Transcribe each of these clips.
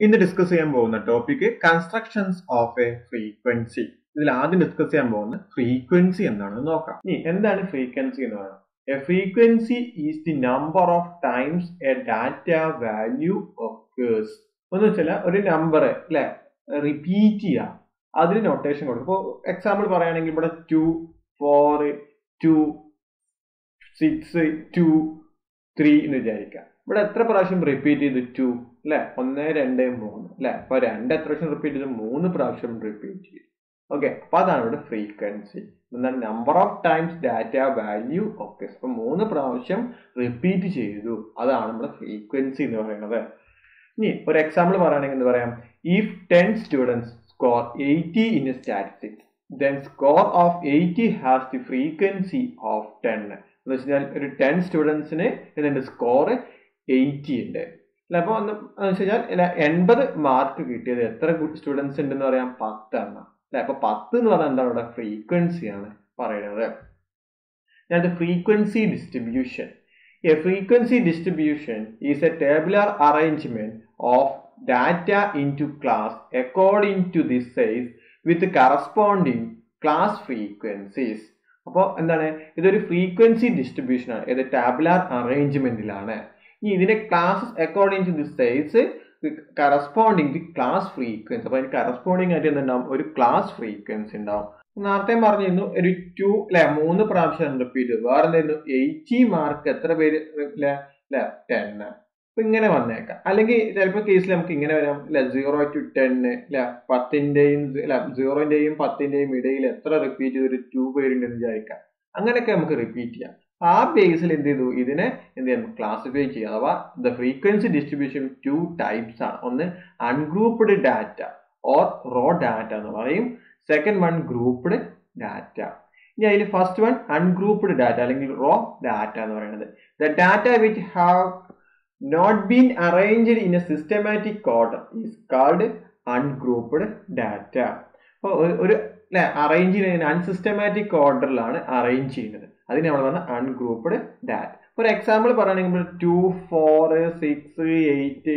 ഇന്ന് ഡിസ്കസ് ചെയ്യാൻ പോകുന്ന topic constructions of a frequency ഇതിൽ ആദ്യം ഡിസ്കസ് ചെയ്യാൻ പോകുന്ന ഫ്രീക്വൻസി എന്താണെന്ന് നോക്കാം ഇനി എന്താണ് ഫ്രീക്വൻസി എന്ന് പറയുന്നത് a frequency is the number of times a data value occurs എന്ന് വെച്ചാൽ ഒരു നമ്പർ അല്ലെ റിപ്പീറ്റ് ചെയ്യുക അതിന് നൊട്ടേഷൻ കൊടുക്കും ഇപ്പോൾ എക്സാമ്പിൾ പറയുകയാണെങ്കിൽ ഇവിടെ two four two six two three എന്ന് വിചാരിക്കാം ഇവിടെ എത്ര പ്രാവശ്യം റിപ്പീറ്റ് ചെയ്തു ടു അല്ലെ ഒന്ന് രണ്ട് മൂന്ന് അല്ലെ അപ്പൊ രണ്ട് എത്ര പ്രാവശ്യം റിപ്പീറ്റ് ചെയ്തു മൂന്ന് പ്രാവശ്യം റിപ്പീറ്റ് ചെയ്തു ഓക്കെ അപ്പൊ അതാണ് ഇവിടെ ഫ്രീക്വൻസി എന്താണ് number of times data value okay അപ്പൊ മൂന്ന് പ്രാവശ്യം റിപ്പീറ്റ് ചെയ്തു അതാണ് നമ്മുടെ ഫ്രീക്വൻസി എന്ന് പറയുന്നത് ഇനി ഒരു എക്സാമ്പിൾ പറയുകയാണെങ്കിൽ എന്ത് പറയാം if ten students score eighty in statistics then score of eighty has the frequency of ten എന്ന് വെച്ചാൽ ഒരു ടെൻ സ്റ്റുഡൻസിന് ഇതിന്റെ സ്കോർ എയ്റ്റി ഉണ്ട് അല്ല അപ്പോൾ എന്ന് വെച്ച് കഴിഞ്ഞാൽ എൺപത് മാർക്ക് കിട്ടിയത് എത്ര സ്റ്റുഡൻസ് ഉണ്ടെന്ന് പറയാം പത്തെണ്ണം അല്ലെ അപ്പൊ പത്ത് എന്ന് പറഞ്ഞാൽ എന്താണ് ഇവിടെ ഫ്രീക്വൻസി ആണ് പറയുന്നത് ഞാൻ frequency distribution a frequency distribution is a tabular arrangement of data in to class according to this size with corresponding class frequencies അപ്പോൾ എന്താണ് ഇതൊരു ഫ്രീക്വൻസി ഡിസ്ട്രിബ്യൂഷൻ ആണ് ഇത് ടാബുലാർ അറേഞ്ച്മെന്റിലാണ് ഇനി ഇതിന്റെ classes according to the size corresponding the class frequency അപ്പൊ അതിന് കറസ്പോണ്ടിങ് ആയിട്ട് എന്തുണ്ടാവും ഒരു ക്ലാസ് ഫ്രീക്വൻസി ഉണ്ടാവും നേരത്തെ പറഞ്ഞിരുന്നു ഒരു ടു അല്ലെ മൂന്ന് പ്രാവശ്യം റിപ്പീറ്റ് ചെയ്തു വേറെ എന്തായിരുന്നു എയ്റ്റി മാർക്ക് എത്ര പേര് അല്ലെ ടെൻ അപ്പൊ ഇങ്ങനെ വന്നേക്കാം അല്ലെങ്കിൽ ചിലപ്പോൾ കേസിൽ നമുക്ക് ഇങ്ങനെ വരാം അല്ലെ സീറോ ടു ടെൻ അല്ലെ പത്തിന്റെയും അല്ലെ സീറോന്റെയും പത്തിന്റെയും ഇടയിൽ എത്ര റിപ്പീറ്റ് ചെയ്ത് ഒരു ടു പേരുണ്ടെന്ന് വിചാരിക്കാം അങ്ങനെയൊക്കെ നമുക്ക് റിപ്പീറ്റ് ചെയ്യാം ആ ബേസിൽ എന്ത് ചെയ്തു ഇതിനെ എന്ത് ചെയ്യാം ക്ലാസിഫൈ ചെയ്യുക അഥവാ the frequency distribution two types ആണ് ഒന്ന് ungrouped data or raw data എന്ന് പറയും സെക്കൻഡ് വൺ ഗ്രൂപ്പ്ഡ് ഡാറ്റ ഇനി അതിൽ ഫസ്റ്റ് വൺ അൺഗ്രൂപ്പ്ഡ് ഡാറ്റ അല്ലെങ്കിൽ റോ ഡാറ്റ എന്ന് പറയുന്നത് the data which have not been arranged in a systematic order is called ungrouped data അപ്പോൾ ഒരു അല്ലെ അറേഞ്ച് ചെയ്യുന്നതിന് അൺസിസ്റ്റമാറ്റിക് ഓർഡറിലാണ് അറേഞ്ച് ചെയ്യുന്നത് അതിന് നമ്മൾ പറഞ്ഞ അൺഗ്രൂപ്പ്ഡ് ഡാറ്റ ഒരു എക്സാമ്പിൾ പറയുകയാണെങ്കിൽ two four six eight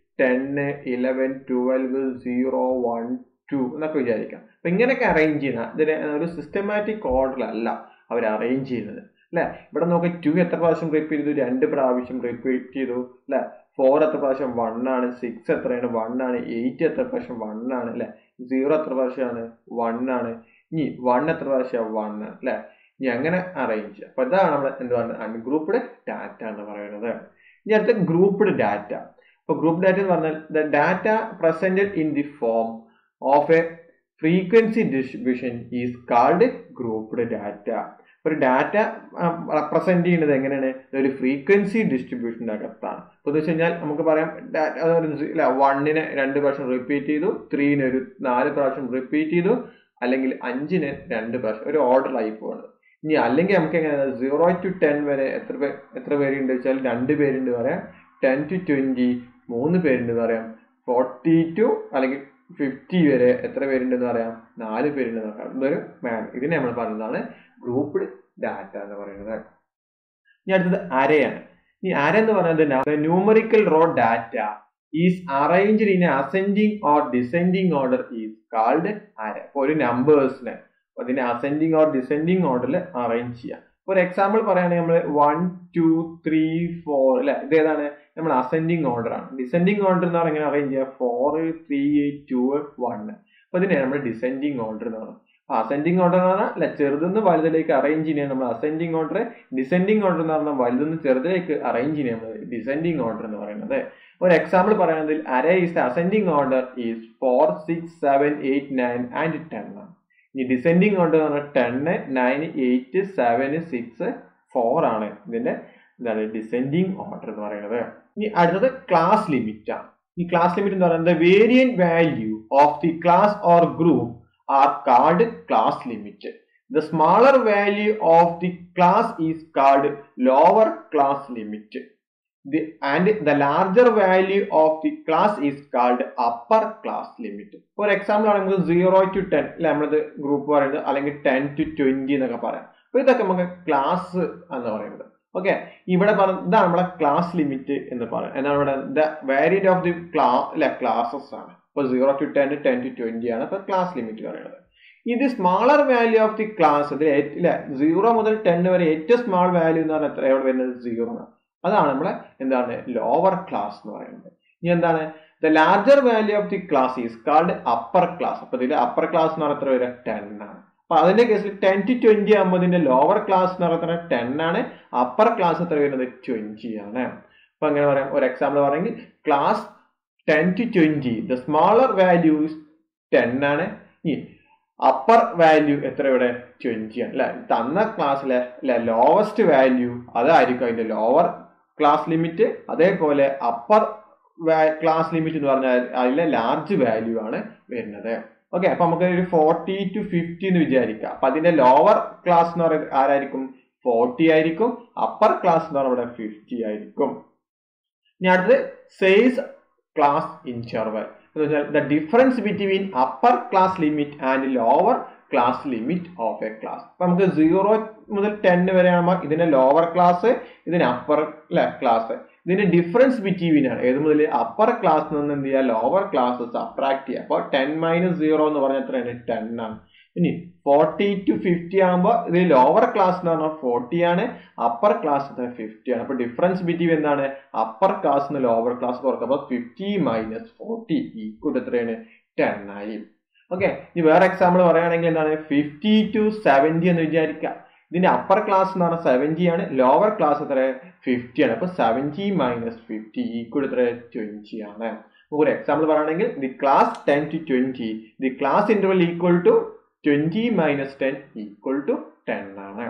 ten eleven twelve zero one two എന്നൊക്കെ വിചാരിക്കാം അപ്പൊ ഇങ്ങനെയൊക്കെ അറേഞ്ച് ചെയ്യുന്ന ഇതിന് ഒരു സിസ്റ്റമാറ്റിക് ഓർഡറിലല്ല അവർ അറേഞ്ച് ചെയ്യുന്നത് അല്ലെ ഇവിടെ നോക്കി ടു എത്ര പ്രാവശ്യം റിപ്പീറ്റ് ചെയ്തു രണ്ട് പ്രാവശ്യം റിപ്പീറ്റ് ചെയ്തു അല്ലെ ഫോർ എത്ര പ്രാവശ്യം വൺ ആണ് സിക്സ് എത്രയാണ് വൺ ആണ് എയ്റ്റ് എത്ര പ്രാവശ്യം വൺ ആണ് അല്ലെ സീറോ എത്ര പ്രാവശ്യമാണ് വൺ ആണ് ഇനി വൺ എത്ര പ്രാവശ്യം വൺ അല്ലെ ഇനി അങ്ങനെ അറേഞ്ച് അപ്പൊ ഇതാണ് നമ്മൾ എന്ത് പറയുന്നത് അൺഗ്രൂപ്പ്ഡ് ഡാറ്റ എന്ന് പറയുന്നത് ഇനി അടുത്ത ഗ്രൂപ്പ്ഡ് ഡാറ്റ അപ്പൊ ഗ്രൂപ്പ് ഡാറ്റ എന്ന് പറഞ്ഞാൽ the data presented in the form of a frequency distribution is called grouped data ഒരു ഡാറ്റ റെപ്രസെന്റ് ചെയ്യുന്നത് എങ്ങനെയാണ് ഒരു ഫ്രീക്വൻസി ഡിസ്ട്രിബ്യൂഷൻ്റെ അകത്താണ് അപ്പോൾ എന്ന് വെച്ച് കഴിഞ്ഞാൽ നമുക്ക് പറയാം അല്ല വണ്ണിനെ രണ്ട് പ്രാവശ്യം റിപ്പീറ്റ് ചെയ്തു ത്രീന് ഒരു നാല് പ്രാവശ്യം റിപ്പീറ്റ് ചെയ്തു അല്ലെങ്കിൽ അഞ്ചിന് രണ്ട് പ്രാവശ്യം ഒരു ഓർഡറിലായി പോകുന്നത് ഇനി അല്ലെങ്കിൽ നമുക്ക് എങ്ങനെയാണ് സീറോ ടു ടെൻ വരെ എത്ര പേർ എത്ര പേരുണ്ട് വെച്ചാൽ രണ്ട് പേരുണ്ട് പറയാം ടെൻ ടു ട്വന്റി മൂന്ന് പേരുണ്ട് പറയാം ഫോർട്ടി ടു അല്ലെങ്കിൽ ഫിഫ്റ്റി വരെ എത്ര പേരുണ്ടെന്ന് പറയാം നാല് പേരുണ്ടെന്ന് പറയാം ഇതൊരു മാൻ ഇതിനെ നമ്മൾ പറയുന്നതാണ് ഗ്രൂപ്പ്ഡ് ഡാറ്റ എന്ന് പറയുന്നത് ഇനി അടുത്തത് അരയാണ് ഈ അര എന്ന് പറയുന്നത് numerical raw data is arranged in ascending or descending order is called array അപ്പോൾ ഒരു നമ്പേഴ്സിനെ അതിനെ അസെൻഡിങ് ഓർ ഡിസെൻഡിങ് ഓർഡറിൽ അറേഞ്ച് ചെയ്യാം ഒരു എക്സാമ്പിൾ പറയുകയാണെങ്കിൽ നമ്മൾ വൺ ടു ത്രീ ഫോർ അല്ലെ ഇത് ഏതാണ് നമ്മൾ അസെൻഡിങ് ഓർഡർ ആണ് ഡിസെൻഡിങ് ഓർഡർ എന്ന് പറഞ്ഞാൽ അറേഞ്ച് ചെയ്യുക ഫോർ ത്രീ ടു വൺ അപ്പൊ ഇതിനെ നമ്മൾ ഡിസെൻഡിങ് ഓർഡർ എന്ന് പറയുന്നത് അസെൻഡിങ് ഓർഡർ എന്ന് പറഞ്ഞാൽ അല്ല ചെറുതെന്ന് വലുതിലേക്ക് അറേഞ്ച് ചെയ്യാൻ നമ്മൾ അസെൻഡിങ് ഓർഡർ ഡിസെൻഡിങ് ഓർഡർ എന്ന് പറഞ്ഞാൽ വലുതെന്ന് ചെറുതിലേക്ക് അറേഞ്ച് ചെയ്യാൻ നമ്മൾ ഡിസെൻഡിങ് ഓർഡർ എന്ന് പറയുന്നത് ഒരു എക്സാമ്പിൾ പറയുന്നതിൽ array is ascending order is four six seven eight nine and ten ആണ് ഈ ഡിസെൻഡിങ് ഓർഡർ എന്ന് പറഞ്ഞാൽ ten nine eight seven six four ആണ് ഇതിന്റെ എന്താണ് ഡിസെൻഡിങ് ഓർഡർ എന്ന് പറയുന്നത് ഇനി അടുത്തത് ക്ലാസ് ലിമിറ്റ് ആണ് ഈ ക്ലാസ് ലിമിറ്റ് എന്ന് പറയുന്നത് varying value of the class or group are called class limit the smaller value of the class is called lower class limit the and the larger value of the class is called upper class limit for example ആണ് നമുക്ക് zero to ten അല്ലെ നമ്മളത് group പറയുന്നത് അല്ലെങ്കിൽ ten to twenty എന്നൊക്കെ പറയാം അപ്പൊ ഇതൊക്കെ നമുക്ക് ക്ലാസ് എന്ന് പറയുന്നത് ഓക്കെ ഇവിടെ പറഞ്ഞ ഇതാണ് നമ്മുടെ ക്ലാസ് ലിമിറ്റ് എന്ന് പറയുന്നത് എന്താണ് ഇവിടെ ദ വേരിയന്റ് ഓഫ് ദി ക്ലാ അല്ലെ ക്ലാസസ് ആണ് ഇപ്പൊ zero to ten ten to twenty ആണ് ഇപ്പൊ ക്ലാസ് ലിമിറ്റ് പറയുന്നത് ഇത് smaller value of the class ഇതിൽ ഇല്ല സീറോ മുതൽ ടെൻ വരെ ഏറ്റവും സ്മാൾ വാല്യൂ എന്ന് പറഞ്ഞാൽ എത്ര എവിടെ വരുന്നത് സീറോ ആണ് അതാണ് നമ്മളെ എന്താണ് ലോവർ ക്ലാസ് എന്ന് പറയുന്നത് ഇനി എന്താണ് the larger value of the class is called upper class അപ്പൊ ഇതിന്റെ അപ്പർ ക്ലാസ് എന്ന് പറഞ്ഞാൽ എത്ര വരെ ടെൻ ആണ് അപ്പൊ അതിന്റെ കേസിൽ ടെൻ ടു ട്വന്റി ആകുമ്പോൾ ഇതിന്റെ ലോവർ ക്ലാസ് എന്ന് പറയുന്നത് ടെൻ ആണ് അപ്പർ ക്ലാസ് എത്ര വരുന്നത് ട്വന്റി ആണ് അപ്പൊ അങ്ങനെ പറയാം ഒരു എക്സാമ്പിൾ പറയുമെങ്കിൽ class ten to twenty the smaller value ten ആണ് ഇനി അപ്പർ വാല്യൂ എത്ര ഇവിടെ ട്വന്റി ആണ് അല്ലെ തന്ന ക്ലാസ്സിലെ അല്ലെ ലോവസ്റ്റ് വാല്യൂ അതായിരിക്കും അതിന്റെ ലോവർ ക്ലാസ് ലിമിറ്റ് അതേപോലെ അപ്പർ ക്ലാസ് ലിമിറ്റ് എന്ന് പറഞ്ഞാൽ അതിലെ ലാർജ് വാല്യൂ ആണ് വരുന്നത് ഓക്കെ അപ്പൊ നമുക്ക് ഒരു ഫോർട്ടി ടു ഫിഫ്റ്റി എന്ന് വിചാരിക്കാം അപ്പൊ അതിന്റെ ലോവർ ക്ലാസ് എന്ന് പറയുന്നത് ആരായിരിക്കും ഫോർട്ടി ആയിരിക്കും അപ്പർ ക്ലാസ് എന്ന് പറയുന്നത് ഫിഫ്റ്റി ആയിരിക്കും ഇനി അടുത്തത് സെയിൽസ് ക്ലാസ് ഇന്റർവൽ എന്ന് വെച്ചാൽ the difference between upper class limit and lower class limit of a class അപ്പൊ നമുക്ക് സീറോ മുതൽ ടെൻ വരെ ആകുമ്പോൾ ഇതിന്റെ ലോവർ ക്ലാസ് ഇതിന് അപ്പർ ക്ലാസ് ഇതിന്റെ ഡിഫറൻസ് ബിറ്റ്വീൻ ആണ് ഏത് മുതൽ അപ്പർ ക്ലാസ് നിന്ന് എന്ത് ചെയ്യുക ലോവർ ക്ലാസ് സബ്ട്രാക്ട് ചെയ്യുക അപ്പോൾ ടെൻ മൈനസ് സീറോ എന്ന് പറഞ്ഞാൽ എത്രയാണ് ടെൻ ആണ് ഇനി ഫോർട്ടി ടു ഫിഫ്റ്റി ആകുമ്പോൾ ഇത് ലോവർ ക്ലാസ് എന്ന് പറഞ്ഞാൽ ഫോർട്ടി ആണ് അപ്പർ ക്ലാസ് ഫിഫ്റ്റി ആണ് അപ്പൊ ഡിഫറൻസ് ബിറ്റ്വീൻ എന്താണ് അപ്പർ ക്ലാസ് നിന്ന് ലോവർ ക്ലാസ് കുറക്കുക അപ്പൊ ഫിഫ്റ്റി മൈനസ് ഫോർട്ടി ഈക്വൽ എത്രയാണ് ടെൻ ആയി ഓക്കെ ഇനി വേറെ എക്സാമ്പിൾ പറയുകയാണെങ്കിൽ എന്താണ് ഫിഫ്റ്റി ടു സെവൻറ്റി എന്ന് വിചാരിക്കുക ഇതിന്റെ അപ്പർ ക്ലാസ് എന്ന് പറഞ്ഞാൽ സെവൻറ്റി ആണ് ലോവർ ക്ലാസ് എത്ര ഫിഫ്റ്റി ആണ് അപ്പൊ സെവൻറ്റി മൈനസ് ഫിഫ്റ്റി ഈക്വൽ എത്ര ട്വന്റി ആണ് ഒരു എക്സാമ്പിൾ പറയുകയാണെങ്കിൽ the class ten to twenty the class interval equal to twenty minus ten equal to ten ആണ്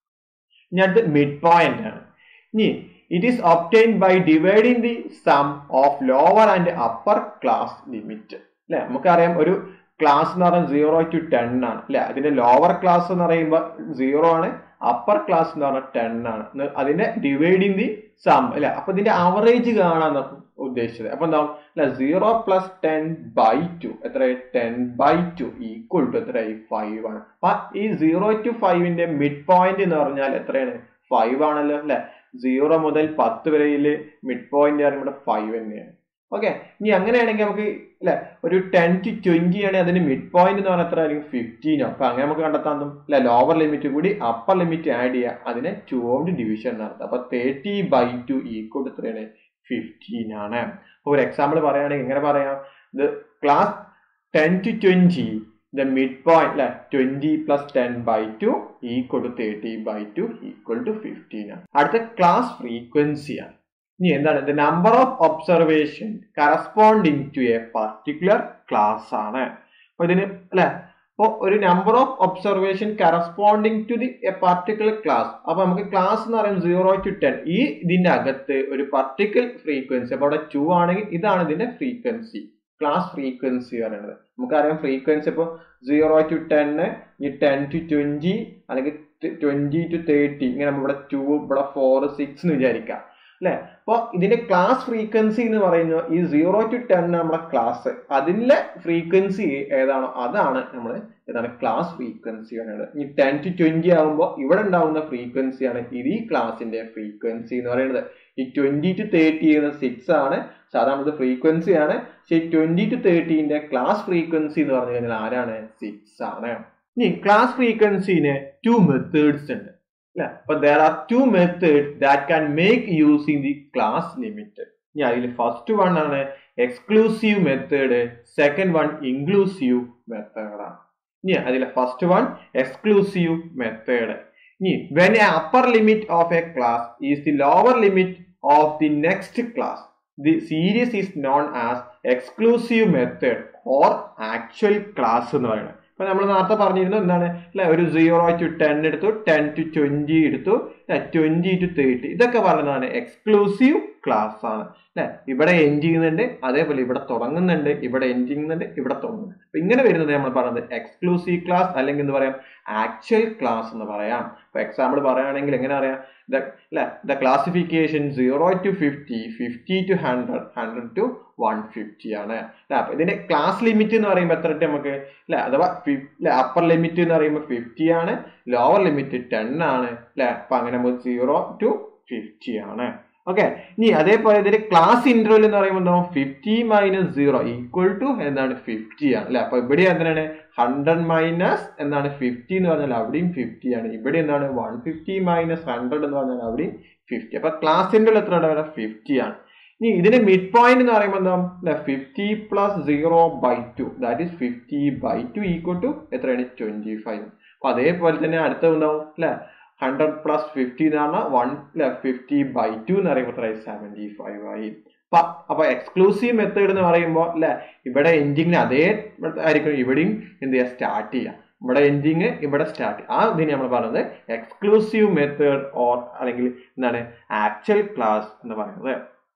ഇനി അടുത്ത് മിഡ് പോയിന്റ് ആണ് ഇനി it is obtained by dividing the sum of lower and upper class limit അല്ലെ നമുക്കറിയാം ഒരു class എന്ന് പറയുന്നത് സീറോ ടു ടെൻ ആണ് അല്ലെ അതിന്റെ ലോവർ ക്ലാസ് എന്ന് പറയുമ്പോൾ സീറോ ആണ് അപ്പർ ക്ലാസ് എന്ന് പറഞ്ഞാൽ ടെൻ ആണ് അതിന്റെ ഡിവൈഡിങ് ദി സം അല്ലെ അപ്പൊ ഇതിന്റെ ആവറേജ് കാണാൻ ഉദ്ദേശിച്ചത് അപ്പൊ എന്താ അല്ലെ zero plus ten by two എത്ര ten by two equal to എത്ര ഫൈവ് ആണ് അപ്പൊ ഈ സീറോ ടു ഫൈവിന്റെ മിഡ് പോയിന്റ് എന്ന് പറഞ്ഞാൽ എത്രയാണ് ഫൈവ് ആണല്ലോ അല്ലെ സീറോ മുതൽ പത്ത് വരെയില് മിഡ് പോയിന്റ് പറയുമ്പോൾ ഫൈവ് തന്നെയാണ് ഓക്കെ ഇനി അങ്ങനെയാണെങ്കിൽ നമുക്ക് അല്ലെ ഒരു ടെൻ ടു ട്വന്റി ആണെങ്കിൽ അതിന് മിഡ് പോയിന്റ് എന്ന് പറഞ്ഞാൽ എത്ര ആയിരിക്കും ഫിഫ്റ്റീനോ അപ്പൊ അങ്ങനെ നമുക്ക് കണ്ടെത്താൻ അല്ലെ ലോവർ ലിമിറ്റ് കൂടി അപ്പർ ലിമിറ്റ് ആഡ് ചെയ്യുക അതിനെ ടു കൊണ്ട് ഡിവിഷൻ നടത്തുക അപ്പൊ തേർട്ടി ബൈ ടു ഈക്വൽ എത്രയാണ് ഫിഫ്റ്റീൻ ആണ് ഒരു എക്സാമ്പിൾ പറയുകയാണെങ്കിൽ എങ്ങനെ പറയാം ഇത് class ten to twenty the mid point അല്ലെ twenty plus ten by two equal to thirty by two equal to fifteen ആണ് അടുത്ത ക്ലാസ് ഫ്രീക്വൻസി ആണ് ഇനി എന്താണ് the number of observation corresponding to a particular class ആണ് അപ്പൊ ഇതിന് അല്ലെ അപ്പൊ ഒരു number of observation corresponding to the a particular class അപ്പൊ നമുക്ക് ക്ലാസ് എന്ന് പറയുന്നത് സീറോ ടു ടെൻ ഈ ഇതിന്റെ അകത്ത് ഒരു പർട്ടിക്കുലർ ഫ്രീക്വൻസി അപ്പൊ അവിടെ ടു ആണെങ്കിൽ ഇതാണ് ഇതിന്റെ ഫ്രീക്വൻസി ക്ലാസ് ഫ്രീക്വൻസി പറയുന്നത് നമുക്കറിയാം ഫ്രീക്വൻസി ഇപ്പോൾ സീറോ ടു ടെന്ന് ഈ ടെൻ ടു ട്വന്റി അല്ലെങ്കിൽ ട്വന്റി ടു തേർട്ടി ഇങ്ങനെ ഇവിടെ ടു ഇവിടെ ഫോർ സിക്സ് എന്ന് വിചാരിക്കാം അല്ലെ അപ്പൊ ഇതിന്റെ ക്ലാസ് ഫ്രീക്വൻസി എന്ന് പറയുന്നത് ഈ സീറോ ടു ടെൻ നമ്മുടെ ക്ലാസ് അതിലെ ഫ്രീക്വൻസി ഏതാണോ അതാണ് നമ്മൾ ഏതാണ് ക്ലാസ് ഫ്രീക്വൻസി പറയുന്നത് ഈ ടെൻ ടു ട്വന്റി ആകുമ്പോൾ ഇവിടെ ഉണ്ടാവുന്ന ഫ്രീക്വൻസിയാണ് ഇത് ഈ ക്ലാസിന്റെ ഫ്രീക്വൻസി എന്ന് പറയുന്നത് ഈ ട്വന്റി ടു തേർട്ടി ചെയ്യുന്ന സിക്സ് ആണ് സാധാരണ ഫ്രീക്വൻസി ആണ് പക്ഷെ ട്വന്റി ടു തേർട്ടീന്റെ ക്ലാസ് ഫ്രീക്വൻസി എന്ന് പറഞ്ഞു കഴിഞ്ഞാൽ ആരാണ് സിക്സ് ആണ് ഇനി ക്ലാസ് ഫ്രീക്വൻസിന് ടു മെത്തേഡ്സ് ഉണ്ട് അല്ലെ അപ്പൊ there are two method that can make using the class limit ഇനി അതിൽ ഫസ്റ്റ് വൺ ആണ് exclusive method second one inclusive method ആണ് ഇനി അതിലെ ഫസ്റ്റ് വൺ എക്സ്ക്ലൂസീവ് മെത്തേഡ് ഇനി when a upper limit of a class is the lower limit of the next class the series is known as exclusive method or actual class എന്ന് പറയുന്നത് ഇപ്പൊ നമ്മൾ നേരത്തെ പറഞ്ഞിരുന്നു എന്താണ് അല്ലെ ഒരു സീറോ ടു ടെൻ എടുത്തു ടെൻ ടു ട്വന്റി എടുത്തു ട്വന്റി ടു തേർട്ടി ഇതൊക്കെ പറയുന്നതാണ് എക്സ്ക്ലൂസീവ് ക്ലാസ് ആണ് അല്ലെ ഇവിടെ എൻഡ് ചെയ്യുന്നുണ്ട് അതേപോലെ ഇവിടെ തുടങ്ങുന്നുണ്ട് ഇവിടെ എൻഡ് ചെയ്യുന്നുണ്ട് ഇവിടെ തുടങ്ങുന്നുണ്ട് അപ്പൊ ഇങ്ങനെ വരുന്നത് നമ്മൾ പറയുന്നത് എക്സ്ക്ലൂസീവ് ക്ലാസ് അല്ലെങ്കിൽ എന്ത് പറയാം ആക്ച്വൽ ക്ലാസ് എന്ന് പറയാം ഇപ്പൊ എക്സാമ്പിൾ പറയുകയാണെങ്കിൽ എങ്ങനെ അറിയാം അല്ലെ the classification zero to fifty fifty to hundred hundred to one fifty ആണ് അല്ലെ അപ്പൊ ഇതിന്റെ ക്ലാസ് ലിമിറ്റ് എന്ന് പറയുമ്പോൾ എത്ര നമുക്ക് അല്ലെ അഥവാ അപ്പർ ലിമിറ്റ് എന്ന് പറയുമ്പോൾ ഫിഫ്റ്റി ആണ് ലോവർ ലിമിറ്റ് ടെൻ ആണ് അല്ലെ അപ്പൊ അങ്ങനെ നമുക്ക് സീറോ ടു ഫിഫ്റ്റി ആണ് ഓക്കെ ഇനി അതേപോലെ ഇതിന്റെ ക്ലാസ് ഇന്റർവെൽ എന്ന് പറയുമ്പോൾ എന്താ fifty minus zero equal to എന്താണ് ഫിഫ്റ്റി ആണ് അല്ലെ അപ്പൊ ഇവിടെ എന്താണ് ഹൺഡ്രഡ് മൈനസ് എന്താണ് ഫിഫ്റ്റി എന്ന് പറഞ്ഞാൽ അവിടെയും ഫിഫ്റ്റി ആണ് ഇവിടെ എന്താണ് വൺ ഫിഫ്റ്റി മൈനസ് ഹൺഡ്രഡ് എന്ന് പറഞ്ഞാൽ അവിടെയും ഫിഫ്റ്റി അപ്പൊ ക്ലാസ് ഇന്റർവെൽ എത്ര ഉണ്ടാവുക ഫിഫ്റ്റി ആണ് ഇനി ഇതിന്റെ മിഡ് പോയിന്റ് എന്ന് പറയുമ്പോൾ എന്താ fifty plus zero by two that is fifty by two equal to എത്രയാണ് ട്വന്റി ഫൈവ് അപ്പൊ അതേപോലെ തന്നെ അടുത്ത ഉണ്ടാവും അല്ലെ ഹൺഡ്രഡ് പ്ലസ് ഫിഫ്റ്റി എന്ന് പറഞ്ഞാൽ വൺ അല്ലെ ഫിഫ്റ്റി ബൈ ടു എന്ന് പറയുമ്പോൾ എത്ര സെവൻറ്റി ഫൈവ് ആയി അപ്പൊ എക്സ്ക്ലൂസീവ് മെത്തേഡ് എന്ന് പറയുമ്പോൾ അല്ലെ ഇവിടെ എൻഡിങ്ങിന് അതേ ആയിരിക്കും ഇവിടെയും എന്ത് ചെയ്യുക സ്റ്റാർട്ട് ചെയ്യുക ഇവിടെ എൻഡിങ് ഇവിടെ സ്റ്റാർട്ട് ആ ഇതിന് നമ്മൾ പറയുന്നത് എക്സ്ക്ലൂസീവ് മെത്തേഡ് ഓർ അല്ലെങ്കിൽ എന്താണ് ആക്ച്വൽ ക്ലാസ് എന്ന് പറയുന്നത്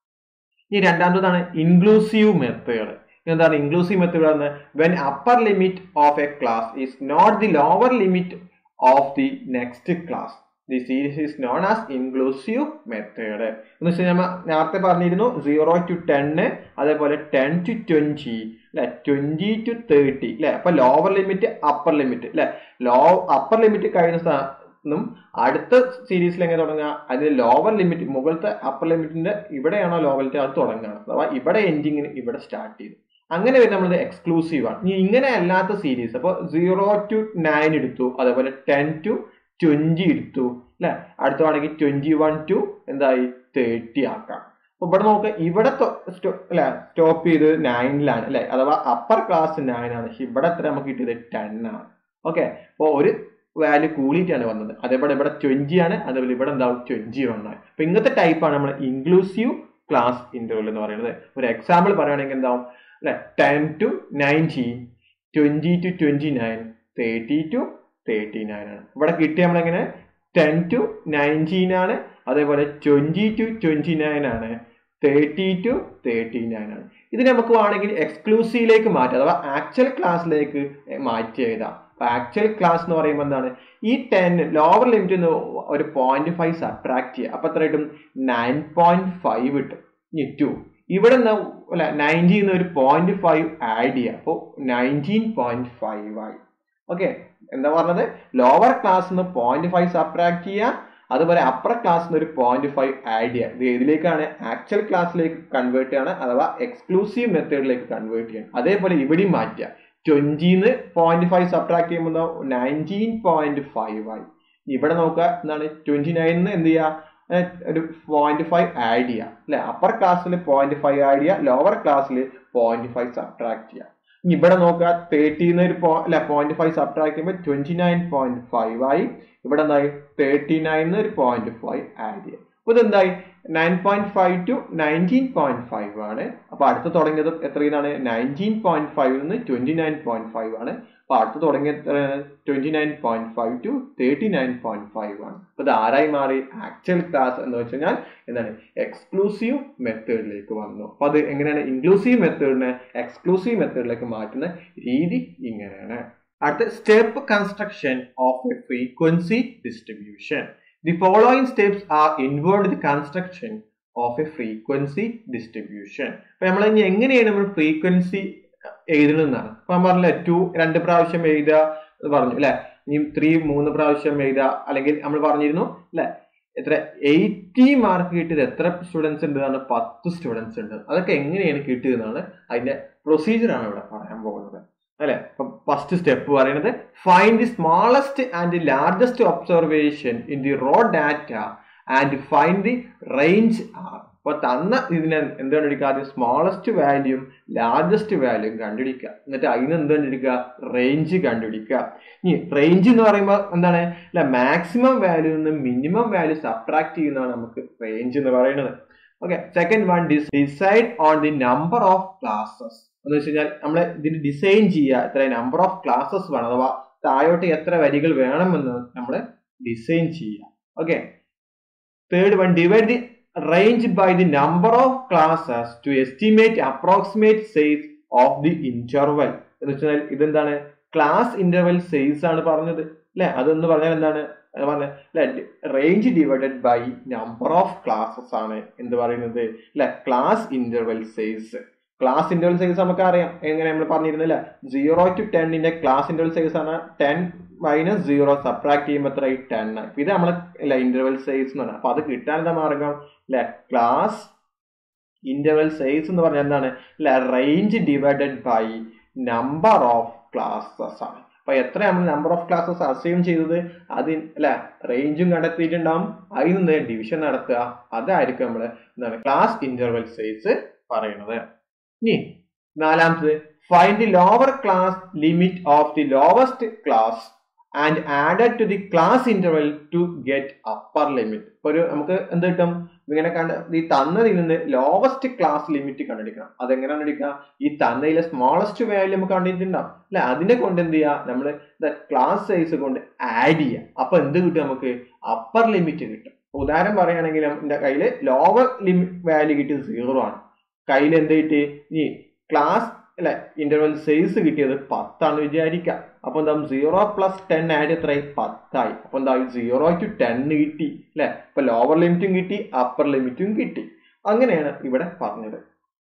ഈ രണ്ടാമത്തതാണ് ഇൻക്ലൂസീവ് മെത്തേഡ് എന്താണ് inclusive method when upper limit of a class is not the lower limit of the next class the series is known as inclusive method എന്ന് വെച്ചാൽ നമ്മൾ നേരത്തെ പറഞ്ഞിരുന്നു സീറോ ടു ടെന്ന് അതേപോലെ ടെൻ ടു ട്വന്റി അല്ലെ twenty to thirty അല്ലെ അപ്പൊ ലോവർ ലിമിറ്റ് അപ്പർ ലിമിറ്റ് അല്ലെ ലോ അപ്പർ ലിമിറ്റ് കഴിയുന്ന ും അടുത്ത സീരീസിൽ എങ്ങനെ തുടങ്ങുക അതിന് ലോവർ ലിമിറ്റ് മുകളിലത്തെ അപ്പർ ലിമിറ്റിന്റെ ഇവിടെയാണോ ലോവർ ലിമിറ്റ് അത് തുടങ്ങുകയാണ് അഥവാ ഇവിടെ എൻഡിങ്ങിന് ഇവിടെ സ്റ്റാർട്ട് ചെയ്തു അങ്ങനെ വരുന്ന നമ്മളത് എക്സ്ക്ലൂസീവ് ആണ് ഇനി ഇങ്ങനെ അല്ലാത്ത സീരീസ് അപ്പോൾ സീറോ ടു നയൻ എടുത്തു അതേപോലെ ടെൻ ടു ട്വന്റി എടുത്തു അല്ലെ അടുത്തതാണെങ്കിൽ ട്വന്റി വൺ ടു എന്തായി തേർട്ടി ആക്കാം അപ്പൊ ഇവിടെ നോക്കുക ഇവിടെ അല്ലെ സ്റ്റോപ്പ് ചെയ്ത് നയനിലാണ് അല്ലെ അഥവാ അപ്പർ ക്ലാസ് നയൻ ആണ് ഇവിടെ എത്ര നമുക്ക് കിട്ടിയത് ടെൻ ആണ് ഓക്കെ അപ്പോൾ ഒരു വാല്യൂ കൂടിയിട്ടാണ് വന്നത് അതേപോലെ ഇവിടെ ട്വന്റി ആണ് അതേപോലെ ഇവിടെ എന്താവും ട്വന്റി വൺ ആണ് അപ്പൊ ഇങ്ങനത്തെ ടൈപ്പാണ് നമ്മൾ ഇൻക്ലൂസീവ് ക്ലാസ് ഇന്റർവൽ എന്ന് പറയുന്നത് ഒരു എക്സാമ്പിൾ പറയുകയാണെങ്കിൽ എന്താവും അല്ലെ ten to nineteen twenty to twenty nine thirty to thirty nine ആണ് ഇവിടെ കിട്ടിയ നമ്മളെങ്ങനെ ടെൻ ടു നയൻറ്റീൻ ആണ് അതേപോലെ ട്വന്റി ടു ട്വന്റി നയൻ ആണ് തേർട്ടി ടു തേർട്ടി നയൻ ആണ് ഇത് നമുക്ക് വേണമെങ്കിൽ എക്സ്ക്ലൂസീവിലേക്ക് മാറ്റാം അഥവാ ആക്ച്വൽ ക്ലാസ്സിലേക്ക് മാറ്റി എഴുതാം അപ്പൊ ആക്ച്വൽ ക്ലാസ് എന്ന് പറയുമ്പോൾ എന്താണ് ഈ ടെൻ ലോവർ ലിമിറ്റ് നിന്ന് ഒരു പോയിന്റ് ഫൈവ് സബ്ട്രാക്ട് ചെയ്യുക അപ്പൊ എത്ര കിട്ടും നയൻ പോയിന്റ് ഫൈവ് കിട്ടും ഇനി ടു ഇവിടെ നിന്ന് അല്ല നയൻറ്റീന്ന് ഒരു പോയിന്റ് ഫൈവ് ആഡ് ചെയ്യുക അപ്പോൾ നയൻറ്റീൻ പോയിന്റ് ഫൈവ് ആയി ഓക്കെ എന്താ പറഞ്ഞത് ലോവർ ക്ലാസ് നിന്ന് പോയിന്റ് ഫൈവ് സബ്ട്രാക്ട് ചെയ്യുക അതുപോലെ അപ്പർ ക്ലാസ് ഒരു പോയിന്റ് ഫൈവ് ആഡ് ചെയ്യുക ഇത് ഏതിലേക്കാണ് ആക്ച്വൽ ക്ലാസ്സിലേക്ക് കൺവേർട്ട് ചെയ്യാണ് അഥവാ എക്സ്ക്ലൂസീവ് മെത്തേഡിലേക്ക് കൺവേർട്ട് ചെയ്യണം അതേപോലെ ഇവിടെയും മാറ്റുക ട്വന്റിന്ന് പോയിന്റ് ഫൈവ് സബ്ട്രാക്ട് ചെയ്യുമ്പോൾ നയൻറ്റീൻ പോയിന്റ് ഫൈവ് ആയി ഇവിടെ നോക്കുക എന്താണ് ട്വന്റി നയനിന്ന് എന്ത് ചെയ്യുക ഒരു പോയിന്റ് ഫൈവ് ആഡ് ചെയ്യുക അല്ലെ അപ്പർ ക്ലാസ്സിൽ പോയിന്റ് ഫൈവ് ആഡ് ചെയ്യുക ലോവർ ക്ലാസ്സിൽ പോയിന്റ് ഫൈവ് സബ്ട്രാക്ട് ചെയ്യുക ഇനി ഇവിടെ നോക്കുക തേർട്ടിന്ന് ഒരു പോ അല്ലെ പോയിന്റ് ഫൈവ് സബ്ട്രാക്ട് ചെയ്യുമ്പോൾ ട്വന്റി നയൻ പോയിന്റ് ഫൈവ് ആയി ഇവിടെ എന്തായി തേർട്ടി നയൻ ഒരു പോയിന്റ് ഫൈവ് ആഡ് ചെയ്യുക അപ്പൊ ഇതെന്തായി nine point five to nineteen point five ആണ് അപ്പൊ അടുത്ത് തുടങ്ങിയത് എത്രയാണ് നയൻറ്റീൻ പോയിന്റ് ഫൈവ് നിന്ന് ട്വന്റി നയൻ പോയിന്റ് ഫൈവ് ആണ് അപ്പൊ അടുത്ത് തുടങ്ങിയത് twenty nine point five to thirty nine point five ആണ് അപ്പൊ ഇത് ആരായി മാറി ആക്ച്വൽ ക്ലാസ് എന്ന് വെച്ച് കഴിഞ്ഞാൽ എന്താണ് എക്സ്ക്ലൂസീവ് മെത്തേഡിലേക്ക് വന്നു അപ്പൊ അത് എങ്ങനെയാണ് ഇൻക്ലൂസീവ് മെത്തേഡിനെ എക്സ്ക്ലൂസീവ് മെത്തേഡിലേക്ക് മാറ്റുന്ന രീതി ഇങ്ങനെയാണ് അടുത്ത step construction of a frequency distribution the following steps are involve the construction of a frequency distribution അപ്പൊ നമ്മൾ ഇനി എങ്ങനെയാണ് നമ്മൾ ഫ്രീക്വൻസി എഴുതുന്നതാണ് അപ്പൊ ഞാൻ പറഞ്ഞില്ലേ ടു രണ്ട് പ്രാവശ്യം എഴുതുക എന്ന് പറഞ്ഞു അല്ലെ ഇനി ത്രീ മൂന്ന് പ്രാവശ്യം എഴുതുക അല്ലെങ്കിൽ നമ്മൾ പറഞ്ഞിരുന്നു അല്ലെ എത്ര എയ്റ്റി മാർക്ക് കിട്ടിയത് എത്ര സ്റ്റുഡൻസ് ഉണ്ട് എന്നാണ് പത്ത് സ്റ്റുഡൻസ് ഉണ്ട് അതൊക്കെ എങ്ങനെയാണ് കിട്ടിയതെന്നാണ് അതിന്റെ പ്രൊസീജിയർ ആണ് ഇവിടെ പറയാൻ പോകുന്നത് അല്ലെ ഫസ്റ്റ് സ്റ്റെപ്പ് പറയുന്നത് find the smallest and largest observation in the raw data and find the range are അപ്പൊ തന്ന ഇതിനെ എന്ത് കണ്ടുപിടിക്കുക ആദ്യം സ്മാളസ്റ്റ് വാല്യൂം ലാർജസ്റ്റ് വാല്യൂം കണ്ടുപിടിക്കുക എന്നിട്ട് അതിന് എന്ത് കണ്ടുപിടിക്കുക റേഞ്ച് കണ്ടുപിടിക്കുക ഇനി റേഞ്ച് എന്ന് പറയുമ്പോൾ എന്താണ് അല്ല മാക്സിമം വാല്യൂ നിന്ന് മിനിമം വാല്യൂ സബ്ട്രാക്ട് ചെയ്യുന്നതാണ് നമുക്ക് റേഞ്ച് എന്ന് പറയുന്നത് okay second one decide on the number of classes എന്ന് വെച്ച് കഴിഞ്ഞാൽ നമ്മൾ ഇതിന് ഡിസൈൻ ചെയ്യുക എത്ര നമ്പർ ഓഫ് ക്ലാസസ് വേണം അഥവാ താഴോട്ട് എത്ര വരികൾ വേണമെന്ന് നമ്മൾ ഡിസൈൻ ചെയ്യുക okay third one divide the range by the number of classes to estimate approximate size of the interval എന്ന് വെച്ചാൽ ഇതെന്താണ് ക്ലാസ് ഇന്റർവെൽ സൈസ് ആണ് പറഞ്ഞത് അല്ലെ അതെന്ന് പറഞ്ഞാൽ എന്താണ് പറഞ്ഞ range divided by number of classes ആണ് എന്ത് പറയുന്നത് അല്ലെ class interval size class interval size നമുക്ക് അറിയാം എങ്ങനെ നമ്മൾ പറഞ്ഞിരുന്നില്ല സീറോ ടു ടെന്നിന്റെ ക്ലാസ് ഇന്റർവൽ സൈസ് ആണ് ടെൻ മൈനസ് സീറോ സബ്ട്രാക്ട് ചെയ്യുമ്പോൾ എത്ര ടെൻ ആയി ഇത് നമ്മളെ അല്ല ഇന്റർവൽ സൈസ് എന്ന് പറഞ്ഞാൽ അപ്പൊ അത് കിട്ടാൻ എന്താ മാർഗം അല്ലെ ക്ലാസ് ഇന്റർവൽ സൈസ് എന്ന് പറഞ്ഞാൽ എന്താണ് അല്ലെ range divided by number of classes ആണ് അപ്പൊ എത്ര നമ്മൾ നമ്പർ ഓഫ് ക്ലാസ്സസ് അസ്യൂം ചെയ്തത് അതിൽ അല്ലെ റേഞ്ചും കണ്ടെത്തിയിട്ടുണ്ടാവും അതിൽ നിന്ന് ഡിവിഷൻ നടത്തുക അതായിരിക്കും നമ്മൾ എന്താണ് ക്ലാസ് ഇന്റർവൽ സൈസ് പറയുന്നത് ഇനി നാലാമത്തത് find the lower class limit of the lowest class and added to the class interval to get upper limit ഒരു നമുക്ക് എന്ത് കിട്ടും ഇങ്ങനെ കണ്ട് ഈ തന്നതിൽ നിന്ന് ലോവസ്റ്റ് ക്ലാസ് ലിമിറ്റ് കണ്ടുപിടിക്കണം അതെങ്ങനെ കണ്ടുപിടിക്കുക ഈ തന്നതിലെ സ്മോളസ്റ്റ് വാല്യൂ നമുക്ക് കണ്ടിട്ടുണ്ടാവും അല്ലെ അതിനെ കൊണ്ട് എന്ത് ചെയ്യുക നമ്മൾ ക്ലാസ് സൈസ് കൊണ്ട് ആഡ് ചെയ്യുക അപ്പൊ എന്ത് കിട്ടും നമുക്ക് അപ്പർ ലിമിറ്റ് കിട്ടും ഉദാഹരണം പറയുകയാണെങ്കിൽ എന്റെ കയ്യിൽ ലോവർ ലിമിറ്റ് വാല്യൂ കിട്ടിയത് സീറോ ആണ് കയ്യിൽ എന്ത് കിട്ടി ഈ ക്ലാസ് അല്ലെ ഇന്റർവൽ സൈസ് കിട്ടിയത് പത്താണ് വിചാരിക്കുക അപ്പൊ എന്താ സീറോ പ്ലസ് ടെൻ ആഡ് എത്രയായി പത്തായി അപ്പൊ എന്താ സീറോ ടു ടെൻ കിട്ടി അല്ലെ ഇപ്പൊ ലോവർ ലിമിറ്റും കിട്ടി അപ്പർ ലിമിറ്റും കിട്ടി അങ്ങനെയാണ് ഇവിടെ പറഞ്ഞത്